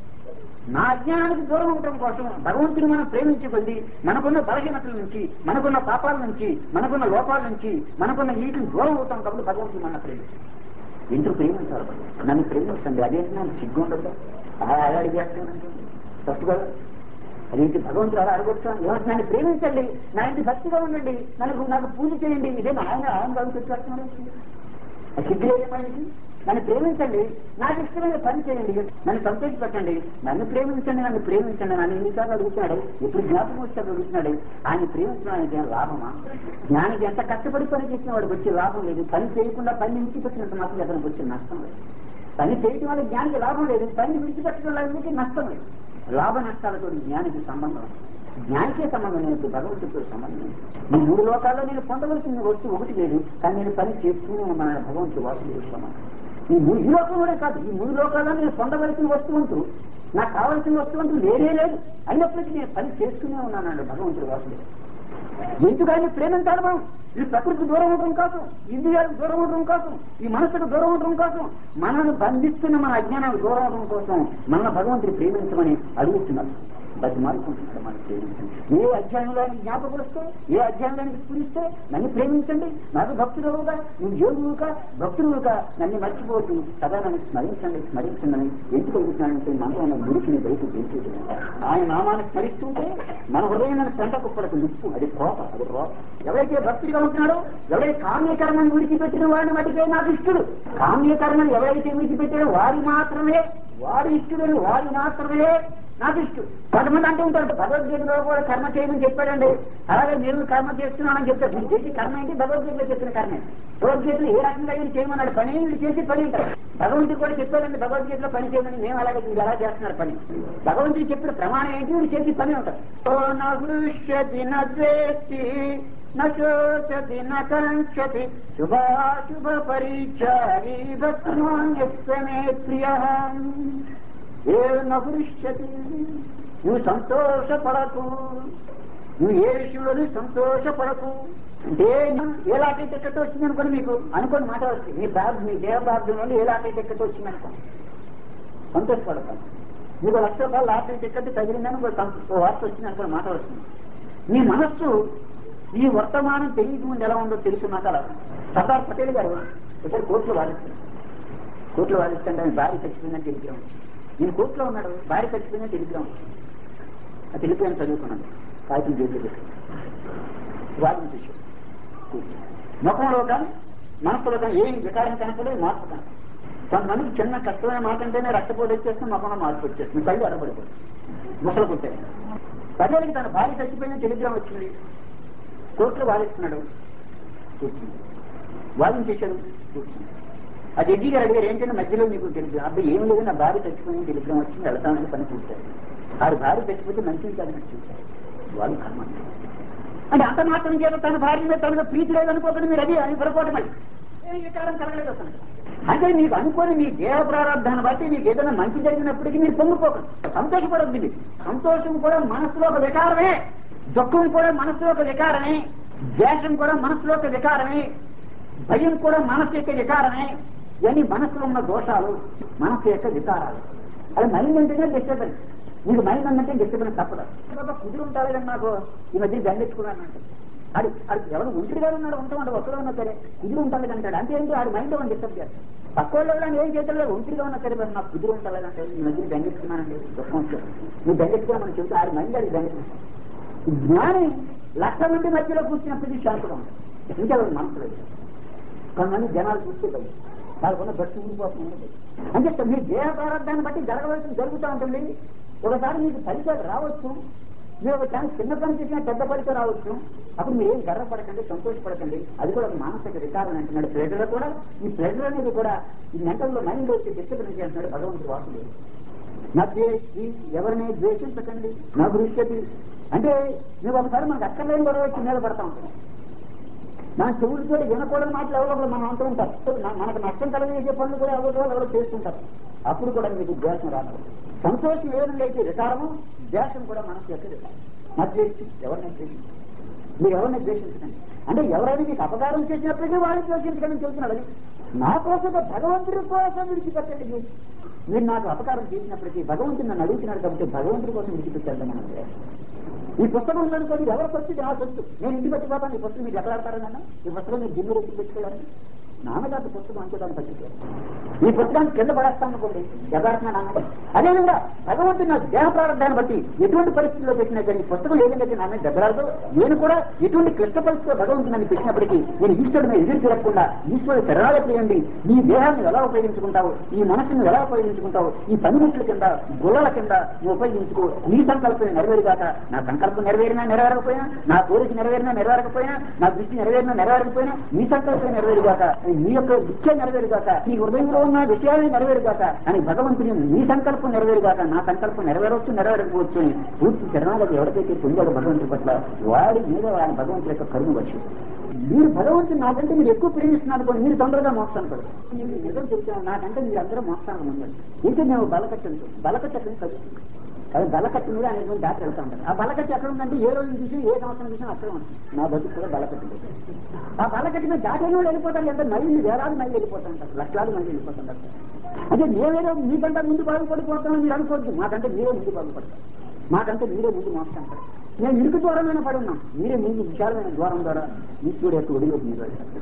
నా అజ్ఞానానికి దూరం అవటం కోసం భగవంతుని మనం ప్రేమించబడి మనకున్న బలహీనతల నుంచి మనకున్న పాపాల నుంచి మనకున్న లోపాల నుంచి మనకున్న వీటిని దూరం అవుతాం కాబట్టి భగవంతుని మన ప్రేమించాలి ఎందుకు ప్రేమించాలి భగవంతుడు? నన్ను ప్రేమించండి అదేంటి నాకు సిగ్గు ఉండదు అలా అడిగేస్తానంటే తప్పు కదా అదేంటి భగవంతుడు అలా అడగొచ్చాను ఏమంటే నన్ను ప్రేమించండి నా ఇంటి భక్తిగా ఉండండి నన్ను నాకు పూజ చేయండి ఇదే ఆయన ఆయన బాగు తెచ్చేస్తున్నాడు సిగ్గు ఏమైంది నన్ను ప్రేమించండి నాకు ఇష్టమైన పని చేయండి నన్ను సంతోషపెట్టండి నన్ను ప్రేమించండి నన్ను ప్రేమించండి నన్ను ఎన్నిసార్లు అడుగుతున్నాడు ఎప్పుడు జ్ఞాపకం వస్తే అడుగుతున్నాడు ఆయన ప్రేమించడం ఆయనకి ఏం లాభమా జ్ఞానికి ఎంత కష్టపడి పని చేసిన వాడికి వచ్చే లాభం లేదు పని చేయకుండా పని విడిచిపెట్టినంత మాత్రం అతనికి వచ్చే నష్టం లేదు పని చేయటం వల్ల జ్ఞానికి లాభం లేదు పని విడిచిపెట్టడం వల్ల నష్టం లేదు లాభ నష్టాలతో జ్ఞానికి సంబంధం జ్ఞానికే సంబంధం లేదు భగవంతుడితో సంబంధం లేదు ఈ మూడు లోకాల్లో నేను పొందవలసిన వస్తువు ఒకటి లేదు కానీ నేను పని చేస్తూనే మన భగవంతుడు వాసుదేవ ఈ మూడు ఈ లోకంలోనే కాదు ఈ మూడు లోకాల్లో నేను పొందవలసిన వస్తువంతు నాకు కావలసిన వస్తువంతు లేనే లేదు అయినప్పటికీ నేను పని చేస్తూనే ఉన్నానండి భగవంతుడు వాసుదేవ ఎందుకు ఆయన ప్రేమించాలి మనం ఈ ప్రకృతికి దూరం ఉండడం కోసం ఇంద్రియాలకు దూరం ఉండడం కోసం ఈ మనసుకు దూరం ఉండడం కోసం మనల్ని బంధిస్తున్న మన అజ్ఞానానికి దూరం ఉండడం కోసం మన భగవంతుని ప్రేమించమని అడుగుతున్నారు బతిమాలుకుంటున్నాడు మనం ప్రేమించండి ఏ అధ్యాయంలో ఆయనకి జ్ఞాపకం వస్తే ఏ అధ్యాయంలో స్ఫురిస్తే నన్ను ప్రేమించండి నాకు భక్తులుగా నువ్వు యోగువుగా భక్తులుగా నన్ను మర్చిపోతూ సదా నన్ను స్మరించండి స్మరించండి అని ఎందుకు అడుగుతున్నానంటే మనలో ఉన్న గుడికిని బయటకు తెలిసేది ఆయన నామాన్ని స్మరిస్తుంటే మన హృదయం పెంట కుప్పలకు నిప్పు అది కోప అది కోప ఎవరైతే భక్తుడిగా ఉంటున్నాడో ఎవరైతే కామ్యకర్మను విడిచిపెట్టిన వాడిని మటుకే నాకు ఇష్టడు కామ్యకర్మను ఎవరైతే విడిచిపెట్టారో వారి మాత్రమే వారి ఇష్టడని వారి మాత్రమే నాకు ఇష్టం కొంతమంది అంటూ ఉంటారు భగవద్గీతలో కూడా కర్మ చేయమని చెప్పాడండి అలాగే నేను కర్మ చేస్తున్నానని చెప్తారు మీరు చేసి కర్మ ఏంటి భగవద్గీతలో చెప్పిన కర్మే భగవద్గీతలో ఏ రకంగా వీళ్ళు చేయమన్నాడు పని వీళ్ళు చేసి పని ఉంటారు భగవంతుడు కూడా చెప్పాడండి భగవద్గీతలో పని చేయమని మేము అలాగే వీళ్ళు ఎలా చేస్తున్నారు పని భగవంతుడు చెప్పిన ప్రమాణం ఏంటి వీళ్ళు చేసి పని ఉంటారు ఓ నృష్యతి నద్వేష్టి నోచతి నకంక్షతి శుభాశుభ పరిచారి భక్తమే ప్రియ ఏ నభవిష్యతి నువ్వు సంతోషపడకు నువ్వు ఏ విషయంలోనూ సంతోషపడకు అంటే ఏ లాటరీ టికెట్ వచ్చింది అనుకోని మీకు అనుకోని మాట వస్తుంది మీ బ్యాగ్ మీ దేవ భాగ్యంలో ఏ లాటరీ టికెట్ వచ్చింది అనుకో సంతోషపడతాను మీకు లక్ష రూపాయలు లాటరీ టికెట్ తగిలిందని ఒక సం- ఓ వార్త వచ్చింది అనుకోని మాట వస్తుంది మీ మనస్సు ఈ వర్తమానం తెలియక ముందు ఎలా ఉందో తెలుసు నాకు అలా సర్దార్ పటేల్ గారు ఇక్కడ కోర్టులో వాదిస్తారు కోర్టులో వాదిస్తుంటే ఆయన భార్య చచ్చిపోయిందని టెలిగ్రామ్ వచ్చింది నేను కోర్టులో ఉన్నాడు భార్య చచ్చిపోయిందని టెలిగ్రామ్ వచ్చింది ఆ టెలిగ్రామ్ చదువుకున్నాను కాగితం జైలు పెట్టి వాదించేసాడు ముఖంలో కానీ మనసులో కానీ ఏం వికారం కనపడలేదు మార్పు కనపడదు కొంతమందికి చిన్న కష్టమైన మాట అంటేనే రక్తపోటు వచ్చేస్తుంది ముఖంలో మార్పు వచ్చేస్తుంది కళ్ళు అడబడిపోతుంది ముసలు కుట్టాయి పదేళ్ళకి తన భార్య చచ్చిపోయిన టెలిగ్రామ్ వచ్చింది కోర్టులో వాదిస్తున్నాడు కూర్చుంది వాదించేశాడు కూర్చుంది ఆ జడ్జి గారు అడిగారు ఏంటంటే మధ్యలో మీకు తెలుసు అబ్బాయి ఏం లేదు నా భార్య చచ్చిపోయిన టెలిగ్రామ్ వచ్చింది వెళ్తానని పని చూశారు ఆరు భార్య చచ్చిపోతే మంచిది కాదని చూశారు వాళ్ళు కర్మ అంటే అంత మాత్రం చేత తన భార్య మీద తనకు ప్రీతి లేదనుకోకుండా మీరు అది అని పొరపాటు మరి ఏ వికారం కలగలేదు అసలు అంటే మీకు అనుకోని మీ దేవ ప్రారంభాన్ని బట్టి మీకు ఏదైనా మంచి జరిగినప్పటికీ మీరు పొంగిపోకండి సంతోషపడద్దు మీరు సంతోషం కూడా మనసులో ఒక వికారమే దుఃఖం కూడా మనసులో ఒక వికారమే ద్వేషం కూడా మనసులో ఒక వికారమే భయం కూడా మనసు యొక్క వికారమే ఇవన్నీ మనసులో ఉన్న దోషాలు మనసు యొక్క వికారాలు అది మైండ్ అంటేనే డిస్టర్బెన్స్ మీకు మైండ్ అన్నట్టే డిస్టర్బెన్స్ తప్పదు బాబా కుదిరి ఉంటారు కానీ నాకు ఈ మధ్య దండెచ్చుకున్నాను అది అది ఎవరు ఒంటిగా ఉన్నాడు ఉంటాడు ఒక్కడే ఉన్నా సరే కుదిరి ఉంటాడు అంటాడు అంటే ఏంటి ఆడు మైండ్ అని డిస్టర్బ్ చేస్తాడు పక్క వాళ్ళు ఏం చేస్తాడు ఒంటిగా ఉన్నా సరే మరి నాకు కుదిరి ఉంటాడు అంటే ఈ మధ్య దండెచ్చుకున్నానండి దుఃఖం వచ్చాడు నువ్వు దండెచ్చుకున్నామని చెబుతే ఆడు మైండ్ అది దండెచ్చుకుంటాడు జ్ఞాని లక్ష మంది మధ్యలో కూర్చున్నప్పటికీ శాంతిగా ఉంటుంది ఇంకా మనసులో కొంతమంది జనాలు చూస్తే భయం వాళ్ళకున్న భక్తి ఉండిపోతుంది అంటే మీ దేహ ప్రారంభాన్ని బట్టి జరగవలసింది జరుగుతూ ఉంటుంది ఒకసారి మీకు ఫలితాలు రావచ్చు మీరు ఒక ఛాన్స్ చిన్న పని చేసినా పెద్ద ఫలితం రావచ్చు అప్పుడు మీరు ఏం గర్వపడకండి సంతోషపడకండి అది కూడా ఒక మానసిక వికారం అంటున్నాడు ప్రెజర్ కూడా ఈ ప్రెజర్ అనేది కూడా ఈ మెంటల్లో మైండ్ వచ్చి డిస్టర్బెన్స్ చేస్తున్నాడు భగవంతుడు వాసుడు నా ద్వేషి ఎవరిని ద్వేషించకండి నా దృష్టి అంటే మీరు ఒకసారి మనకు అక్కర్లేని గొడవ వచ్చి మీద పడతా ఉంటాం మన చెవులతో వినకూడని మాటలు ఎవరో ఒకరు మనం అంటూ ఉంటారు మన- మనకు నష్టం కలిగేసే పనులు కూడా ఎవరో ఒకరు ఎవరో చేస్తుంటారు అప్పుడు కూడా మీకు ద్వేషం రాదు సంతోషం ఏ విధంగా అయితే వికారము ద్వేషం కూడా మనసు యొక్క వికారం నా ద్వేషి ఎవరిని ద్వేషించండి మీరు ఎవరిని ద్వేషించకండి అంటే ఎవరైనా మీకు అపకారం చేసినప్పటికీ వాళ్ళని ద్వేషించడం చెబుతున్నాడు అది నా కోసం భగవంతుడి కోసం విడిచిపెట్టండి మీరు. మీరు నాకు అపకారం చేసినప్పటికీ భగవంతుడు నన్ను అడుగుతున్నాడు కాబట్టి భగవంతుడి కోసం విడిచిపెట్టాలి మనం ద్వేషం ఈ పుస్తకం ఉందనుకోండి ఎవరికి వచ్చి నా సొత్తు నేను ఇంటికి వచ్చిపోతాను ఈ పుస్తకం మీరు ఎక్కడ ఆడతారు నాన్న ఈ పుస్తకం మీరు జిమ్ము వచ్చి పెట్టుకోవాలి నాన్నగారి పుస్తకం అంతే దాన్ని పట్టించారు ఈ పుస్తకాన్ని కింద పడేస్తాను అనుకోండి యథార్థంగా నాన్న అదేవిధంగా భగవంతుడు నా దేహ ప్రారంభాన్ని బట్టి ఎటువంటి పరిస్థితుల్లో పెట్టినా కానీ ఈ పుస్తకం ఏదంటే నా మీద దెబ్బలాడదు నేను కూడా ఎటువంటి క్లిష్ట పరిస్థితిలో భగవంతుడు నన్ను పెట్టినప్పటికీ నేను ఈశ్వరుడు మీద ఎదురు తిరగకుండా ఈశ్వరుడు శరణాలు చేయండి నీ దేహాన్ని ఎలా ఉపయోగించుకుంటావు ఈ మనసును ఎలా ఉపయోగించుకుంటావు ఈ పనిముట్ల కింద గుల్లల కింద నువ్వు ఉపయోగించుకో నీ సంకల్పం నెరవేరుగాక నా సంకల్పం నెరవేరినా నెరవేరకపోయినా నా కోరిక నెరవేరినా నెరవేరకపోయినా నా దృష్టి నెరవేరినా నెరవేరకపోయినా నీ సంకల్పం నెరవేరుగాక నీ యొక్క ఇచ్చ నెరవేరుగాక నీ హృదయంలో ఉన్న విషయాన్ని నెరవేరుగాక అని భగవంతుని నీ సంకల్పం నెరవేరుగాక నా సంకల్పం నెరవేరవచ్చు నెరవేరకపోవచ్చు అని పూర్తి శరణాగతి ఎవరికైతే పొందాడో భగవంతుడి పట్ల వాడి మీద ఆయన భగవంతుడి యొక్క కరుణ వచ్చి మీరు భగవంతుని నాకంటే మీరు ఎక్కువ ప్రేమిస్తున్నారు అనుకోండి మీరు తొందరగా మోస్తాను పడదు నేను నిజం చెప్తాను నాకంటే మీరు అందరూ మోస్తాను ముందండి ఇంకా మేము బలకట్టండి బలకట్టని కలుస్తుంది అది బలకట్టు మీద అనేటువంటి దాటి వెళ్తా ఉంటారు ఆ బలకట్టు ఎక్కడ ఉందంటే ఏ రోజు చూసి ఏ సంవత్సరం చూసినా అక్కడ ఉంటుంది నా బతుకు కూడా బలకట్టు మీద. ఆ బలకట్టు మీద దాటైన వాళ్ళు వెళ్ళిపోతారు ఎంత మైళ్ళు వేలాది మైళ్ళు వెళ్ళిపోతుంటారు లక్షలాది మైళ్ళు వెళ్ళిపోతుంటారు అంటే మేమేదో మీకంటే ముందు బాగుపడిపోతామని మీరు అనుకోవద్దు మాకంటే మీరే ముందు బాగుపడతారు మాకంటే మీరే ముందు మోస్తాను నేను ఇరుకు ద్వారమైన పడి ఉన్నాం మీరే ముందు విశాలమైన ద్వారం ద్వారా ఈశ్వరుడు యొక్క ఒడిలోకి మీరు వెళ్ళారు.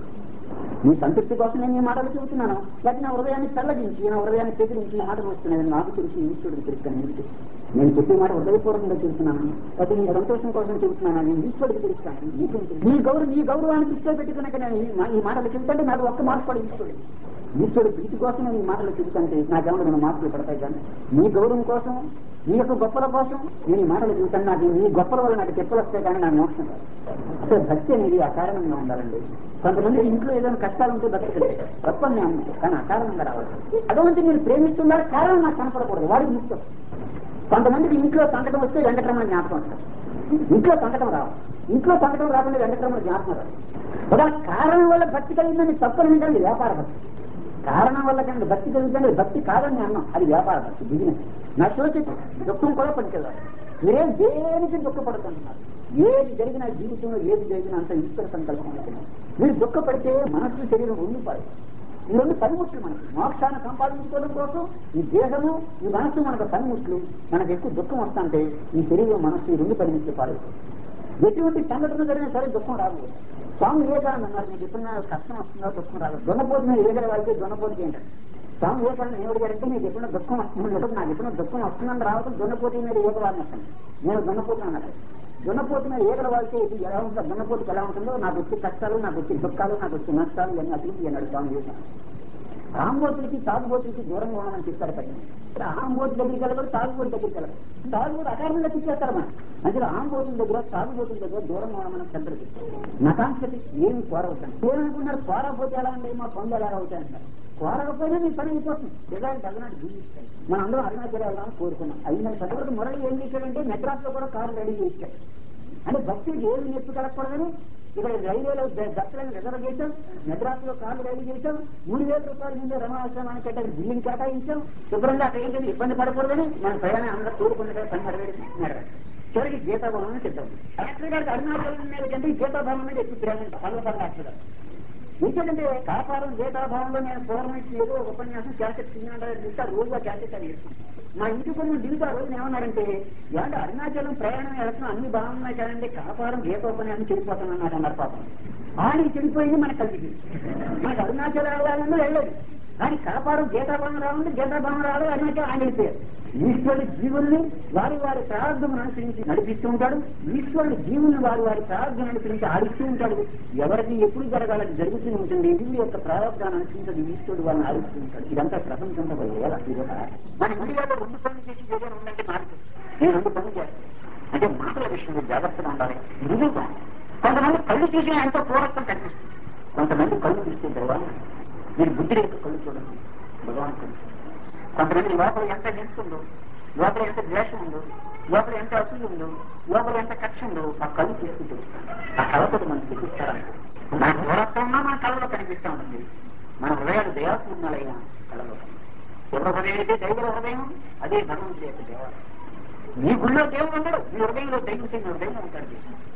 మీ సంతృప్తి కోసం నేను ఈ మాటలు చెబుతున్నాను లేకపోతే నా హృదయాన్ని చల్లగించి నా హృదయాన్ని చెదిరించి ఈ మాటలు వస్తున్నాయి నాకు తెలిసి ఈశ్వరుడికి తెలుస్తాను మీకు తెలుసు. నేను చెప్పే మాట హృదయపూర్వకంగా చెబుతున్నాను లేకపోతే నీ సంతోషం కోసం చెబుతున్నాను నేను ఈశ్వరుడికి తెలుస్తాను నీకేం తెలుసు? నీ గౌరవ నీ గౌరవాన్ని దృష్టిలో పెట్టుకున్నాక నేను ఈ మా- ఈ మాటలు చెబుతుంటే నాకు ఒక్క మాట పడి ఈశ్వరుడు ఈశ్వరుడు ప్రీతి కోసం నేను ఈ మాటలు చెబుతుంటే నాకేమన్నా రెండు మాటలు పడతాయి కానీ నీ గౌరవం కోసం నీ యొక్క గొప్పల కోసం నేను ఈ మాటలు చెబుతాను నాకు నీ గొప్పల వల్ల నాకు తెప్పలు వస్తాయి కానీ నాకు మోక్షం రాదు అంటే భక్తి అనేది అకారణంగా ఉండాలండి కొంతమంది ఇంట్లో ఏదైనా కష్టాలు ఉంటే భక్తి కలిగే తప్ప నేను కానీ అకారణంగా రావాలి అటువంటి నేను ప్రేమిస్తున్నారు కారణం నాకు కనపడకూడదు వాడికి ముఖ్యం కొంతమందికి ఇంట్లో సంకటం వస్తే వెంకటరమణ జ్ఞాపకం వస్తారు ఇంట్లో సంకటం రావు ఇంట్లో సంకటం రాకుండా వెంకటరమణ జ్ఞాపకం రాదు ఒక కారణం వల్ల భక్తి కలిగిందని తప్పని ఏంటంటే వ్యాపార భక్తి కారణం వల్ల కానీ భక్తి కలిగిందంటే భక్తి కాదని అన్నాం అది వ్యాపార భక్తి బిజినెస్ నా శోచి దుఃఖం కూడా పనిచేయాలి మీరేం దేనికి దుఃఖపడుతుంటున్నారు ఏది జరిగినా జీవితంలో ఏది జరిగినా అంత ఈశ్వర సంకల్పం అనుకున్నాం మీరు దుఃఖపడితే మనస్సు శరీరం ఉండిపోయి ఈ రెండు పనిముట్లు మనకి మోక్షాన్ని సంపాదించుకోవడం కోసం ఈ దేహము ఈ మనస్సు మనకు పనిముట్లు మనకు ఎక్కువ దుఃఖం వస్తుంటే ఈ శరీరం మనస్సు ఈ రెండు పనిముట్లు పాడైపోతుంది ఎటువంటి సంఘటన జరిగినా సరే దుఃఖం రాదు స్వామి వివేకానంద అన్నారు మీకు ఎప్పుడైనా కష్టం వస్తుందో దుఃఖం రాదు దొన్నపోతు మీద ఏగల వాళ్ళకి దొన్నపోతుకి ఏంటంటే స్వామి వివేకానంద ఏమిటి గారంటే మీకు ఎప్పుడైనా దుఃఖం వస్తుంది లేదు నాకు ఎప్పుడైనా దుఃఖం వస్తుందని రావడం దొన్నపోతు మీద ఏగ వాళ్ళని వస్తాను నేను దొన్నపోతున్నా అన్నారు దున్నపోతు మీద ఏగల వాళ్ళకి ఇది ఎలా ఉంటుందో దున్నపోతుకి ఎలా ఉంటుందో నాకు వచ్చే కష్టాలు నాకు వచ్చే దుఃఖాలు నాకు వచ్చే నష్టాలు ఇవన్నీ అభివృద్ధి అన్నాడు స్వామి వివేకానంద ఆంబోతులకి తాగుబోతులకి దూరంగా ఉండమని చెప్తారు పైన ఆంబోతు దగ్గరికి వెళ్ళరు తాగుబోతు దగ్గరికి వెళ్ళరు తాగుబోతు అకారణంగా తిప్పేస్తారు మనం అందులో ఆంబోతుల దగ్గర తాగుబోతుల దగ్గర దూరంగా ఉండమని చెప్తారు నకాంక్షతి ఏమి కోరవుతాను ఏమనుకున్నారు కోరకపోతే ఎలా ఉండే మా పనులు ఎలా అవుతాయి అంటారు కోరకపోయినా మీ పని అయిపోతుంది డిజైన్ తగినట్టు జీవిస్తాయి మనం అందరం అరుణాచల్ వెళ్దామని కోరుకున్నాం అయిన చదువులకు మురళి ఏం చేశాడంటే మెడ్రాస్ లో కూడా కారు రెడీ చేశాడు అంటే భక్తుడికి ఏమి నొప్పి కలగకూడదని ఇక్కడ రైల్వేలో దత్తలను రిజర్వ్ చేశాం మెడ్రాస్ లో కార్లు రైలు చేశాం మూడు వేల రూపాయల ముందు రమణాశ్రమానికి అంటే బిల్డింగ్ కేటాయించాం శుభ్రంగా అక్కడ ఏంటంటే ఇబ్బంది పడకూడదని మన ప్రయాణం అందరూ కోరుకున్నట్టు పని నెరవేరు చివరికి గీతాభవనం సిద్ధం కలెక్టర్ గారికి అరుణాచలం మీద కంటే ఈ గీతాభవనం మీద ఎక్కువ ప్రేమ పల్లెపల్లి కలెక్టర్ గారు ఎందుకంటే కాపారం గీతాభవన్లో నేను పూర్వం ఇచ్చి ఏదో ఒక ఉపన్యాసం క్యాసెట్ తిన్నాడు రోజుగా క్యాసెట్ అని చేస్తున్నాను మా ఇంటి కొన్ని దిగుతా రోజున ఏమన్నారంటే ఏమంటే అరుణాచలం ప్రయాణం వెళ్తున్నాం అన్ని బాగున్నాయి కదండి కాపారం గీతోపన్యాసం చెడిపోతానన్నాడు అన్నారు పాపం ఆడికి చెడిపోయింది మనకు కలిగి మనకు అరుణాచలం వెళ్ళాలన్నా వెళ్ళలేదు కానీ కాపారం గీతాభవనం రావాలంటే గీతాభవనం రావాలి అరుణాచలం ఆయన వెళ్ళిపోయారు ఈశ్వరుడు జీవుల్ని వారి వారి ప్రారంభం అనుసరించి నడిపిస్తూ ఉంటాడు ఈశ్వరుడు జీవుల్ని వారి వారి ప్రారంభం అనుసరించి ఆడిస్తూ ఉంటాడు ఎవరికి ఎప్పుడు జరగాలని జరుగుతూ ఉంటుంది జీవి యొక్క ప్రారంభాన్ని అనుసరించి ఈశ్వరుడు వాళ్ళని ఆడిస్తూ ఉంటాడు ఇదంతా ప్రపంచంలో వేల ఇది ఒక మన ఇండియాలో రెండు పనులు చేసి ఏదైనా ఉందంటే మార్పు నేను రెండు పనులు చేస్తాను అంటే మాటల విషయంలో జాగ్రత్తగా ఉండాలి నిజంగా కొంతమంది కళ్ళు చూసిన ఎంతో పూర్వత్వం కనిపిస్తుంది కొంతమంది కళ్ళు చూస్తే భగవాన్ మీరు బుద్ధి రేపు కళ్ళు చూడండి భగవాన్ కళ్ళు కొంతమంది లోపల ఎంత నిలుస్తుందో లోపల ఎంత ద్వేషం ఉందో లోపల ఎంత అసూయ ఉందో లోపల ఎంత కక్ష ఉందో ఆ కళ్ళు తీసుకుని తెలుస్తాను ఆ కళతో మనం చూపిస్తారంటే మన దూరత్వం ఉన్నా మన కళలో కనిపిస్తూ ఉంటుంది మన హృదయాలు దయాత్మలైన కళలో ఎవరి హృదయం అయితే దైవ హృదయం అదే భగవంతుడి యొక్క దేవాలయం మీ గుళ్ళో దేవుడు ఉండడు మీ హృదయంలో దైవం మీ హృదయం ఉంటాడు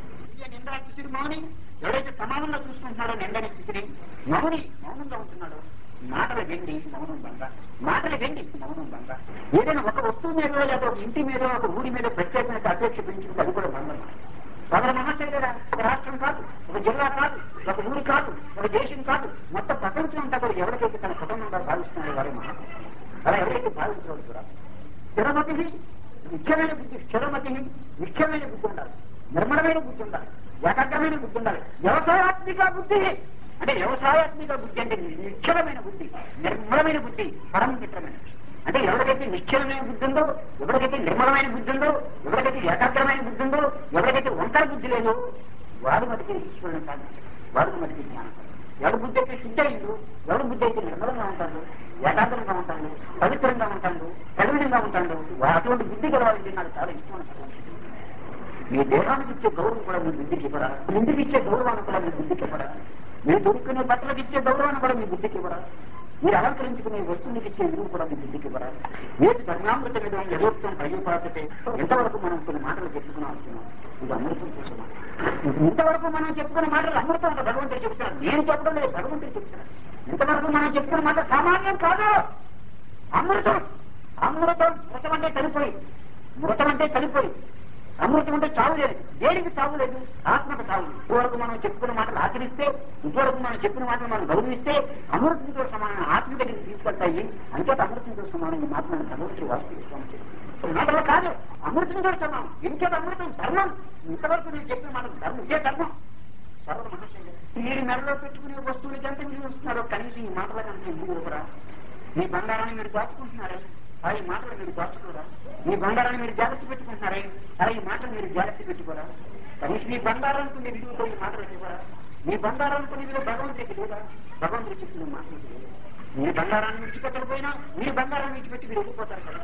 నిందా స్థితిని మౌని ఎవరైతే సమానంగా చూసుకుంటున్నాడో నిందని స్థితిని మౌని మౌనంగా ఉంటున్నాడో మాటల వెండి మౌనం బంగ మాటల వెండి మౌనం బంగ ఏదైనా ఒక వస్తువు మీద లేదా ఒక ఇంటి మీద ఒక ఊరి మీద ప్రత్యేకమైన అపేక్ష పెంచుకుంటే అది కూడా బంధం పదల మహాశైలేరా ఒక రాష్ట్రం కాదు ఒక జిల్లా కాదు ఒక ఊరి కాదు ఒక దేశం కాదు మొత్తం ప్రపంచం అంతా కూడా ఎవరికైతే తన కుటుంబంగా భావిస్తున్నారో వారే మహా అలా ఎవరైతే భావించడం కూడా స్థిరమతి ముఖ్యమైన బుద్ధి స్థిరమతి ముఖ్యమైన బుద్ధి ఉండాలి నిర్మలమైన బుద్ధి ఉండాలి ఏకాగ్రమైన బుద్ధి ఉండాలి వ్యవసాయాత్మిక బుద్ధి అంటే వ్యవసాయాత్మిక బుద్ధి అంటే నిశ్చలమైన బుద్ధి నిర్మలమైన బుద్ధి పరమ మిత్రమైన అంటే ఎవరికైతే నిశ్చలమైన బుద్ధి ఉందో ఎవరికైతే నిర్మలమైన బుద్ధి ఉందో ఎవరికైతే ఏకాగ్రమైన బుద్ధి ఉందో ఎవరికైతే వంకర బుద్ధి లేదో వాడు మటుకి ఈశ్వరుని సాధించారు వాడు మటుకి జ్ఞానం ఎవరి బుద్ధి అయితే శుద్ధి అయిందో ఎవరి బుద్ధి అయితే నిర్మలంగా ఉంటాడు ఏకాగ్రంగా ఉంటాడు పవిత్రంగా ఉంటాడు ప్రవీణంగా ఉంటాడు అటువంటి బుద్ధి గలవాలంటే నాకు చాలా ఇష్టమైన మీ దేహానికి ఇచ్చే గౌరవం కూడా మీ బుద్ధికి ఇవ్వరా ఇంటికి ఇచ్చే గౌరవాన్ని కూడా మీ బుద్ధికి ఇవ్వరా మీరు దొరుకునే బట్టలకు ఇచ్చే గౌరవాన్ని కూడా మీ బుద్ధికి ఇవ్వరా మీరు అలంకరించుకునే వస్తువునికి ఇచ్చే విలువ కూడా మీ బుద్ధికి ఇవ్వరా మీరు ధర్మామృత మీద ఎదుర్కొన్న ప్రయోజనపడితే ఎంతవరకు మనం కొన్ని మాటలు చెప్పుకున్నాం అనుకున్నాం ఇది అమృతం చూస్తున్నాం ఇంతవరకు మనం చెప్పుకున్న మాటలు అమృతం అంటే భగవంతుడు చెప్తున్నాడు నేను చెప్పడం లేదు భగవంతుడు చెప్తున్నాడు ఇంతవరకు మనం చెప్పుకున్న మాట సామాన్యం కాదు అమృతం అమృతం మృతం అంటే చనిపోయి మృతం అంటే చనిపోయింది అమృతం అంటే చావు లేదు దేనికి చావు లేదు ఆత్మకు చావు లేదు ఇదివరకు మనం చెప్పుకున్న మాటలు ఆచరిస్తే ఇదివరకు మనం చెప్పిన మాటలు మనం గౌరవిస్తే అమృతంతో సమానం ఆత్మ దగ్గరికి తీసుకెళ్తాయి అంచేత అమృతంతో సమానం ఈ మాటలను భగవంతుడు వాస్తవిస్తాం మాటలు కాదు అమృతంతో సమానం ఇంకేత అమృతం ధర్మం ఇంతవరకు నేను చెప్పిన మాట ధర్మం ఇదే ధర్మం సర్వ మహాశయ మీరు మెడలో పెట్టుకునే వస్తువులకి ఎంత మీరు వస్తున్నారో కనీసం ఈ మాటలకు అంత ఎందుకు ఇవ్వరా మీ బంగారాన్ని మీరు దాచుకుంటున్నారే ఆ ఈ మాటలు మీరు దాచుకోరా మీ బంగారాన్ని మీరు జాగ్రత్త పెట్టుకుంటున్నారే ఆ ఈ మాటలు మీరు జాగ్రత్త పెట్టుకోరా కనీసం మీ బంగారానికి మీరు విలువతో ఈ మాటలు ఇవ్వరా మీ బంగారానికి కొన్ని విలువ భగవంతుడికి లేదా భగవంతుడు చెప్పిన మాటలు తెలియదా? మీ బంగారాన్ని విడిచిపెట్టకపోయినా మీ బంగారాన్ని విడిచిపెట్టి మీరు వెళ్ళిపోతారు కదా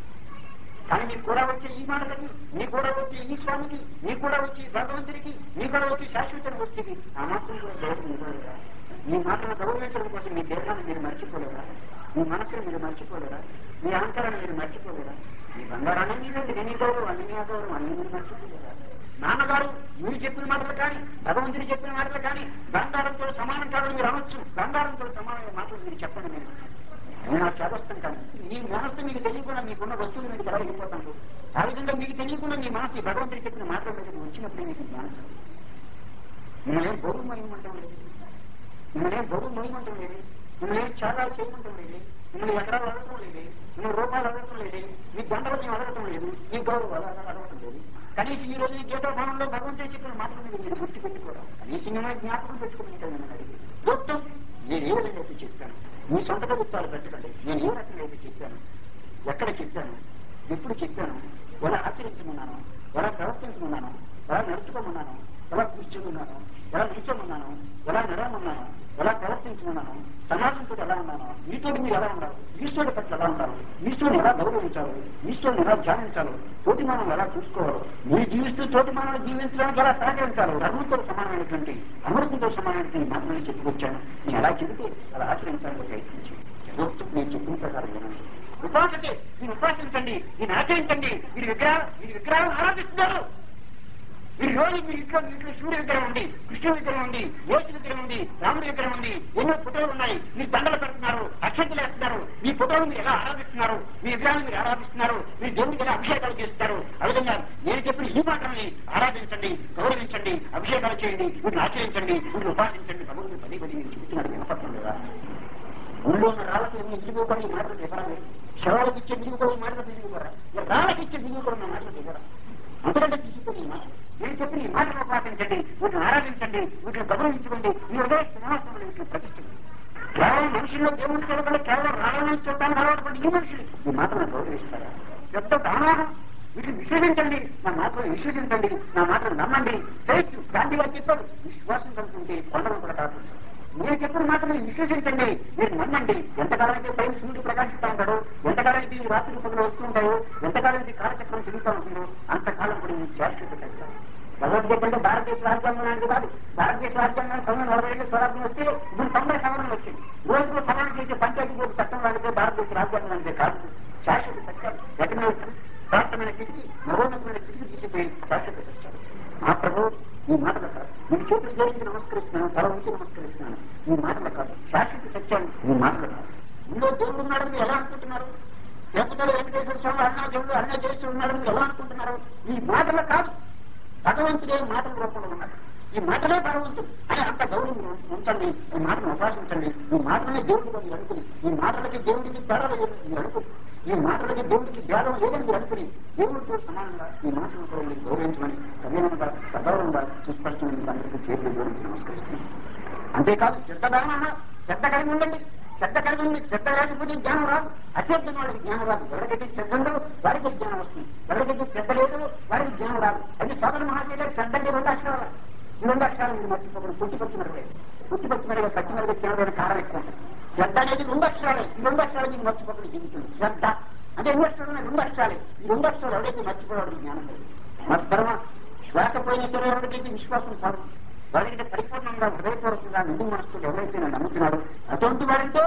కానీ మీకు కూడా వచ్చే ఈ మాటలకి మీకు కూడా వచ్చే ఈ స్వామికి మీకు కూడా వచ్చే ఈ భగవంతుడికి మీకు కూడా వచ్చే శాశ్వత వస్తుకి ఆ మాత్రం కూడా గౌరవం ఇవ్వలేరా మీ మాటను గౌరవించడం కోసం మీ దేహాన్ని మీరు మర్చిపోలేరా మీ మనసును మీరు మర్చిపోలేరా మీ అహంకారాన్ని మీరు మర్చిపోలేరా మీ బంగారాన్ని మీరండి నేను ఈ గౌరవం అన్ని మీ గౌరవం అన్ని మీరు మర్చిపోలేరా నాన్నగారు మీరు చెప్పిన మాటలు కానీ భగవంతుడు చెప్పిన మాటలు కానీ బంగారంతో సమానం కాదని మీరు అనొచ్చు బంగారంతో సమానమైన మాటలు మీరు చెప్పండి మీరు నేను ఆ చేదస్తాం కానీ మీ మనస్సు మీకు తెలియకుండా మీకున్న వస్తువులు మీకు ఎలా వెళ్ళిపోతాను ఆ విధంగా మీకు తెలియకుండా మీ మనసు ఈ భగవంతుడు చెప్పిన మాటల మీద వచ్చినప్పుడు మీకు జ్ఞానం మిమ్మల్ని ఏం బరువు మహిమంటాం లేదు మిమ్మల్ని ఏం బరువు మహిమంటాం లేదు మిమ్మల్ని ఏం త్యాగాలు చేయమంటాం లేదు మిమ్మల్ని ఎకరాలు అడగటం లేదు మిమ్మల్ని రూపాయలు అడగటం లేదు మీ గంటలు మేము అడగటం లేదు మీ గౌరవాలు అడగటం లేదు కనీసం ఈ రోజు ఈ గీతాభవనంలో భగవంతుడు చెప్పిన మాటల మీద మీరు గుర్తు పెట్టుకోవడం కనీసం మిమ్మల్ని జ్ఞాపకం పెట్టుకుని నేను అడిగి మొత్తం నేను ఏ విధంగా అయితే చెప్పాను మీ సొంత ప్రభుత్వాలు పెట్టకండి నేను ఏ రకంగా అయితే చెప్పాను ఎక్కడ చెప్పాను ఎప్పుడు చెప్పాను ఎలా ఆచరించమన్నాను ఎలా ప్రవర్తించమన్నాను ఎలా నడుచుకోమన్నాను ఎలా కూర్చోమన్నాను ఎలా నిల్చోమన్నాను ఎలా నడవమన్నాను ఎలా ప్రవర్తించమన్నాను సమాజంతో ఎలా ఉన్నాను మీతోటి మీరు ఎలా ఉండాలి ఈశ్వరుడి పట్ల ఎలా ఉండాలి ఈశ్వరుని ఎలా గౌరవించాలి ఈశ్వరుని ఎలా ధ్యానించాలి తోటి మానవులు ఎలా చూసుకోవాలి మీరు జీవిస్తూ తోటి మానవులు జీవించడానికి ఎలా సహకరించాలి ధర్మంతో సమానమైనటువంటి అమృతంతో సమానమైనటువంటి మాత్రమే చెప్పుకొచ్చాను నేను ఎలా చెబితే అలా ఆచరించాలని ప్రయత్నించి భక్తుడు నేను చెప్పిన ప్రకారం వినండి ఉపాసతే మీరు ఉపాసించండి దీన్ని ఆచరించండి మీరు విగ్రహం మీరు విగ్రహం ఆరాధిస్తున్నారు మీరు రోజు మీ ఇంట్లో మీ ఇంట్లో సూర్య విగ్రహం ఉంది కృష్ణ విగ్రహం ఉంది యేసు విగ్రహం ఉంది రాముడి విగ్రహం ఉంది ఎన్నో ఫోటోలు ఉన్నాయి మీరు దండలు పెడుతున్నారు అక్షంతలు వేస్తున్నారు మీ ఫోటోలు మీరు ఎలా ఆరాధిస్తున్నారు మీ విగ్రహాన్ని మీరు ఆరాధిస్తున్నారు మీ దేవుడికి ఎలా అభిషేకాలు చేస్తున్నారు ఆ విధంగా నేను చెప్పిన ఈ మాటల్ని ఆరాధించండి గౌరవించండి అభిషేకాలు చేయండి వీటిని ఆచరించండి వీటిని ఉపాసించండి భగవంతుడు పది పది మీరు చెబుతున్నాడు వినపడటం లేదా ఊళ్ళో ఉన్న రాళ్ళకి ఎన్ని ఇల్లు కూడా ఈ మాటలు చెప్పరాలి శవాలకు ఇచ్చే బిల్లు కూడా ఈ మాటలు తెలియకూడరా రాళ్ళకి ఇచ్చే బిల్లు కూడా నా మాటలు చెప్పరా అంతకంటే తీసుకుని ఈ మాట నేను చెప్పిన ఈ మాటను ఉపాసించండి వీటిని ఆరాధించండి వీటిని గౌరవించుకోండి మీ హృదయ శ్రీనివాసంలో వీటిని ప్రతిష్టండి కేవలం మనుషుల్లో దేవుని చూడకుండా కేవలం రాళ్ళని చూడడానికి అలవాటు ఈ మనుషులు ఈ మాటను గౌరవిస్తారా పెద్ద దానాహం వీటిని విశ్వసించండి నా మాటలు విశ్వసించండి నా మాటలు నమ్మండి ఫెయిత్ గాంధీ గారు చెప్పారు విశ్వాసం కలుగుతుంటే కొండలు కూడా కాదు మీరు చెప్పిన మాటలు విశ్వసించండి మీరు నమ్మండి ఎంతకాలానికి పైన సూర్యుడు ప్రకాశిస్తూ ఉంటాడు ఎంతకాలానికి ఈ రాత్రి పనులు వస్తుంటాయో ఎంతకాలానికి కాలచక్రం తిరుగుతూ ఉంటుందో అంతకాలం కూడా మీరు శాశ్వత చెప్తారు భగవద్గీత అంటే భారతదేశ రాజ్యాంగం లాంటిది కాదు భారతదేశ రాజ్యాంగం పంతొమ్మిది నలభై ఏళ్ళు స్వరాజ్యం వస్తే ఇప్పుడు తొంభై సవరణ వచ్చింది రోజుకు సవరణ చేసే పంచాయతీ బోర్డు చట్టం లాంటిదే భారతదేశ రాజ్యాంగం అంటే కాదు శాశ్వత సత్యాలు ఎక్కడ శాశ్వతమైన స్థితికి మరోన్నతమైన స్థితికి తీసుకుపోయి శాశ్వత సత్యాలు ఆ ప్రభు ఈ మాటలు కాదు మీకు చేతులు జోడించి నమస్కరిస్తున్నాను తల ఉంచి నమస్కరిస్తున్నాను ఈ మాటలు కాదు శాశ్వత సత్యాలు ఈ మాటలు కాదు ఇందులో దేవుడు ఉన్నాడని మీరు ఎలా అనుకుంటున్నారు లేకపోతే వెంకటేశ్వర స్వామి అరుణాచలుడు అరుణ చేస్తూ ఉన్నాడని మీరు ఎలా అనుకుంటున్నారు ఈ మాటలు కాదు భగవంతుడే మాటల రూపంలో ఉన్నాడు ఈ మాటలే భగవంతుడు అని అంత గౌరవం ఉంచండి ఈ మాటను ఉపాసించండి ఈ మాటలనే దేవుడిగా మీరు అనుకుని ఈ మాటలకి దేవుడికి తేడా లేదు మీరు అనుకుని ఈ మాటలకి దేవుడికి భేదం లేదని మీరు అనుకుని దేవుడితో సమానంగా ఈ మాటలను కూడా మీరు గౌరవించమని సమానంగా సగౌరవంగా సుస్పష్టమైన అందరికీ చేతులు జోడించి నమస్కరిస్తున్నాను అంతేకాదు శ్రద్ధదాన శ్రద్ధ కలిగి ఉండండి శ్రద్ధ కలిగి ఉండి శ్రద్ధ లేకపోతే జ్ఞానం రాదు అశ్రద్ధ వాళ్ళకి జ్ఞానం రాదు ఎవరికైతే శ్రద్ధ ఉండో వారికి జ్ఞానం వస్తుంది ఎవరికైతే శ్రద్ధ లేదు వారికి జ్ఞానం రాదు అది సోదర మహాశయ గారు శ్రద్ధ అంటే రెండు అక్షరాలు ఈ రెండు అక్షరాలు మీరు మర్చిపోకుండా పుట్టిపచ్చి మరొక పుట్టిపచ్చి మరొక పచ్చి మరొక కేవలం కారం ఎక్కువ ఉంటుంది. శ్రద్ధ అనేది రెండు అక్షరాలే ఈ రెండు అక్షరాలు మీకు మర్చిపోకుండా జీవితుంది శ్రద్ధ అంటే ఎన్ని అక్షరాలు ఉన్నాయి? రెండు అక్షరాలే ఈ రెండు అక్షరాలు ఎవరైతే మర్చిపోవడానికి జ్ఞానం లేదు మరి తర్వాత శ్వాస పోయిన సరే ఎవరికైతే విశ్వాసం సాగు వారికి పరిపూర్ణంగా హృదయపూర్వకంగా నిండు మనసుతో ఎవరైతే నన్ను నమ్ముతున్నారో అటువంటి వారంటే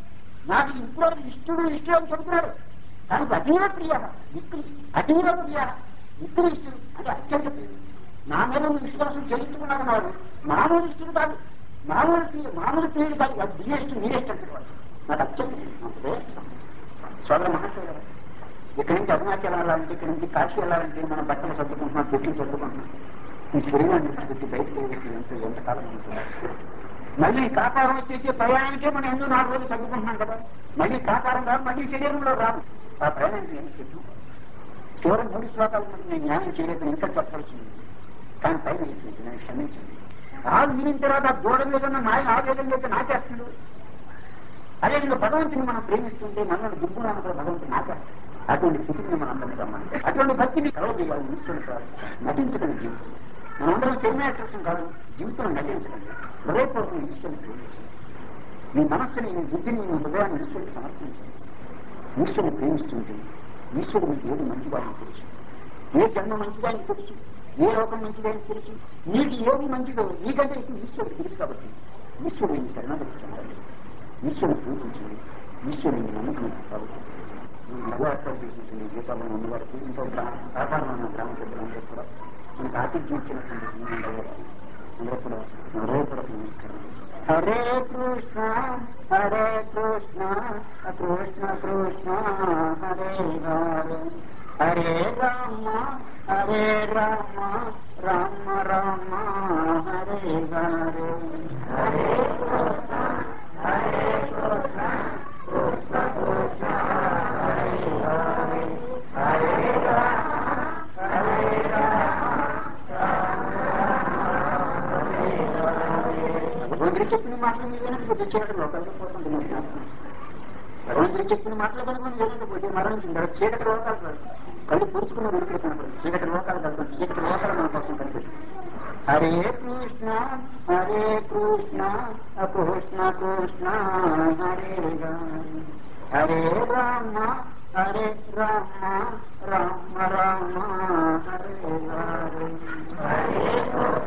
నాకు ఇప్పుడు ఇష్టడు ఇష్టం అని చెబుతున్నాడు కానీ అతీవ ప్రియ మిత్రి అతీవ ప్రియ మిత్రి ఇష్టడు అంటే అత్యంత ప్రియుడు నా మీద నువ్వు విశ్వాసం చెల్లించుకున్నాడు వాడు మామూలు ఇష్టడు కాదు మామూలు ప్రియ మామూలు ప్రియుడు కాదు వాడు దినేష్టు నీరేస్ట్ అంటాడు వాడు నాకు అత్యంత ప్రియుడు. నా హృదయానికి సంబంధించి. సోదర మహాశయ ఇక్కడి నుంచి అరుణాచలం వెళ్ళాలంటే ఇక్కడి నుంచి కాశీ వెళ్ళాలంటే మనం బట్టలు సర్దుకుంటున్నాం పెట్టి సర్దుకుంటున్నాం ఈ శరీరాన్ని విడిచిపెట్టి బయటకు వెళ్ళి ఎంత ఎంత కాలం ఉంటుంది మళ్ళీ కాకారం వచ్చేసి ప్రయాణానికే మనం ఎన్నో నాలుగు రోజులు చదువుకుంటున్నాం కదా మళ్ళీ కాకారం రాదు మళ్ళీ శరీరంలో రాదు ఆ ప్రయాణానికి ఏం సిద్ధం కేవలం మూడు శ్లోకాలు మనకి నేను జ్ఞానం చేయలేదు ఇంకా చెప్పాల్సింది కానీ పైన అయిపోయింది నేను క్షమించండి ఆరు మిగిలిన తర్వాత ఆ దూడ మీద నాయన ఆవేదన చేస్తే నాకేస్తుంది అదే ఇంకా భగవంతుని మనం ప్రేమిస్తుంటే మనల్ని దుర్గుణాన్ని కూడా భగవంతుడు నాకేస్తాడు అటువంటి స్థితిని మనం అందరం గమనించాలి అటువంటి భక్తిని కలవజేయాలి ఈశ్వరుడు కాదు నటించడం జీవితం మనందరం సినిమాటర్సం కాదు జీవితం నటించడం హృదయపూర్వకం ఈశ్వరుని ప్రేమించండి మీ మనస్సుని మీ బుద్ధిని మీ హృదయాన్ని ఈశ్వరుడికి సమర్పించండి ఈశ్వరుని ప్రేమిస్తుంటే ఈశ్వరుడు మీకు ఏది మంచిదాన్ని తెలుసు ఏ జన్మ మంచిదాన్ని తెలుసు ఏ లోకం మంచిదాన్ని తెలుసు నీకు ఏది మంచిదో నీకంటే ఇప్పుడు ఈశ్వరుడు తెలుసు కాబట్టి ఈశ్వరుడిని శరణాగతి ఈశ్వరుని పూజించండి ఈశ్వరుని నమ్మకం కాబట్టి మగ ఏర్పాటు చేసినటువంటి గీతాలను ఉన్నవారికి ఇంకో సాధారణ గ్రామ పెద్దలందరూ కూడా మనకు ఆతిథ్యం ఇచ్చినటువంటి అందరూ కూడా హృదయపూర్వక నమస్కారం హరే కృష్ణ హరే కృష్ణ కృష్ణ కృష్ణ హరే హరే హరే రామ హరే రామ రామ రామ హరే హరే హరే కృష్ణ హరే కృష్ణ కృష్ణ కృష్ణ హరే హరే హరే రామ హరే భగవంతుడు చెప్పిన మాటలు మీరు వినకపోతే చీకటి లోకాలకు పోతుంది భగవంతుడు చెప్పిన మాటలు కనుక వినకపోతే మరణించింది చీకటి లోకాలు కాదు కళ్ళు పూర్చుకున్న వెనుకలు కనపడదు చీకటి లోకాలు కాదు చీకటి లోకాలు మన కోసం కనిపిస్తుంది హరే కృష్ణ హరే కృష్ణ కృష్ణ కృష్ణ హరే రామ హరే రామ హరే రామ రామ రామ హరే హరే హరే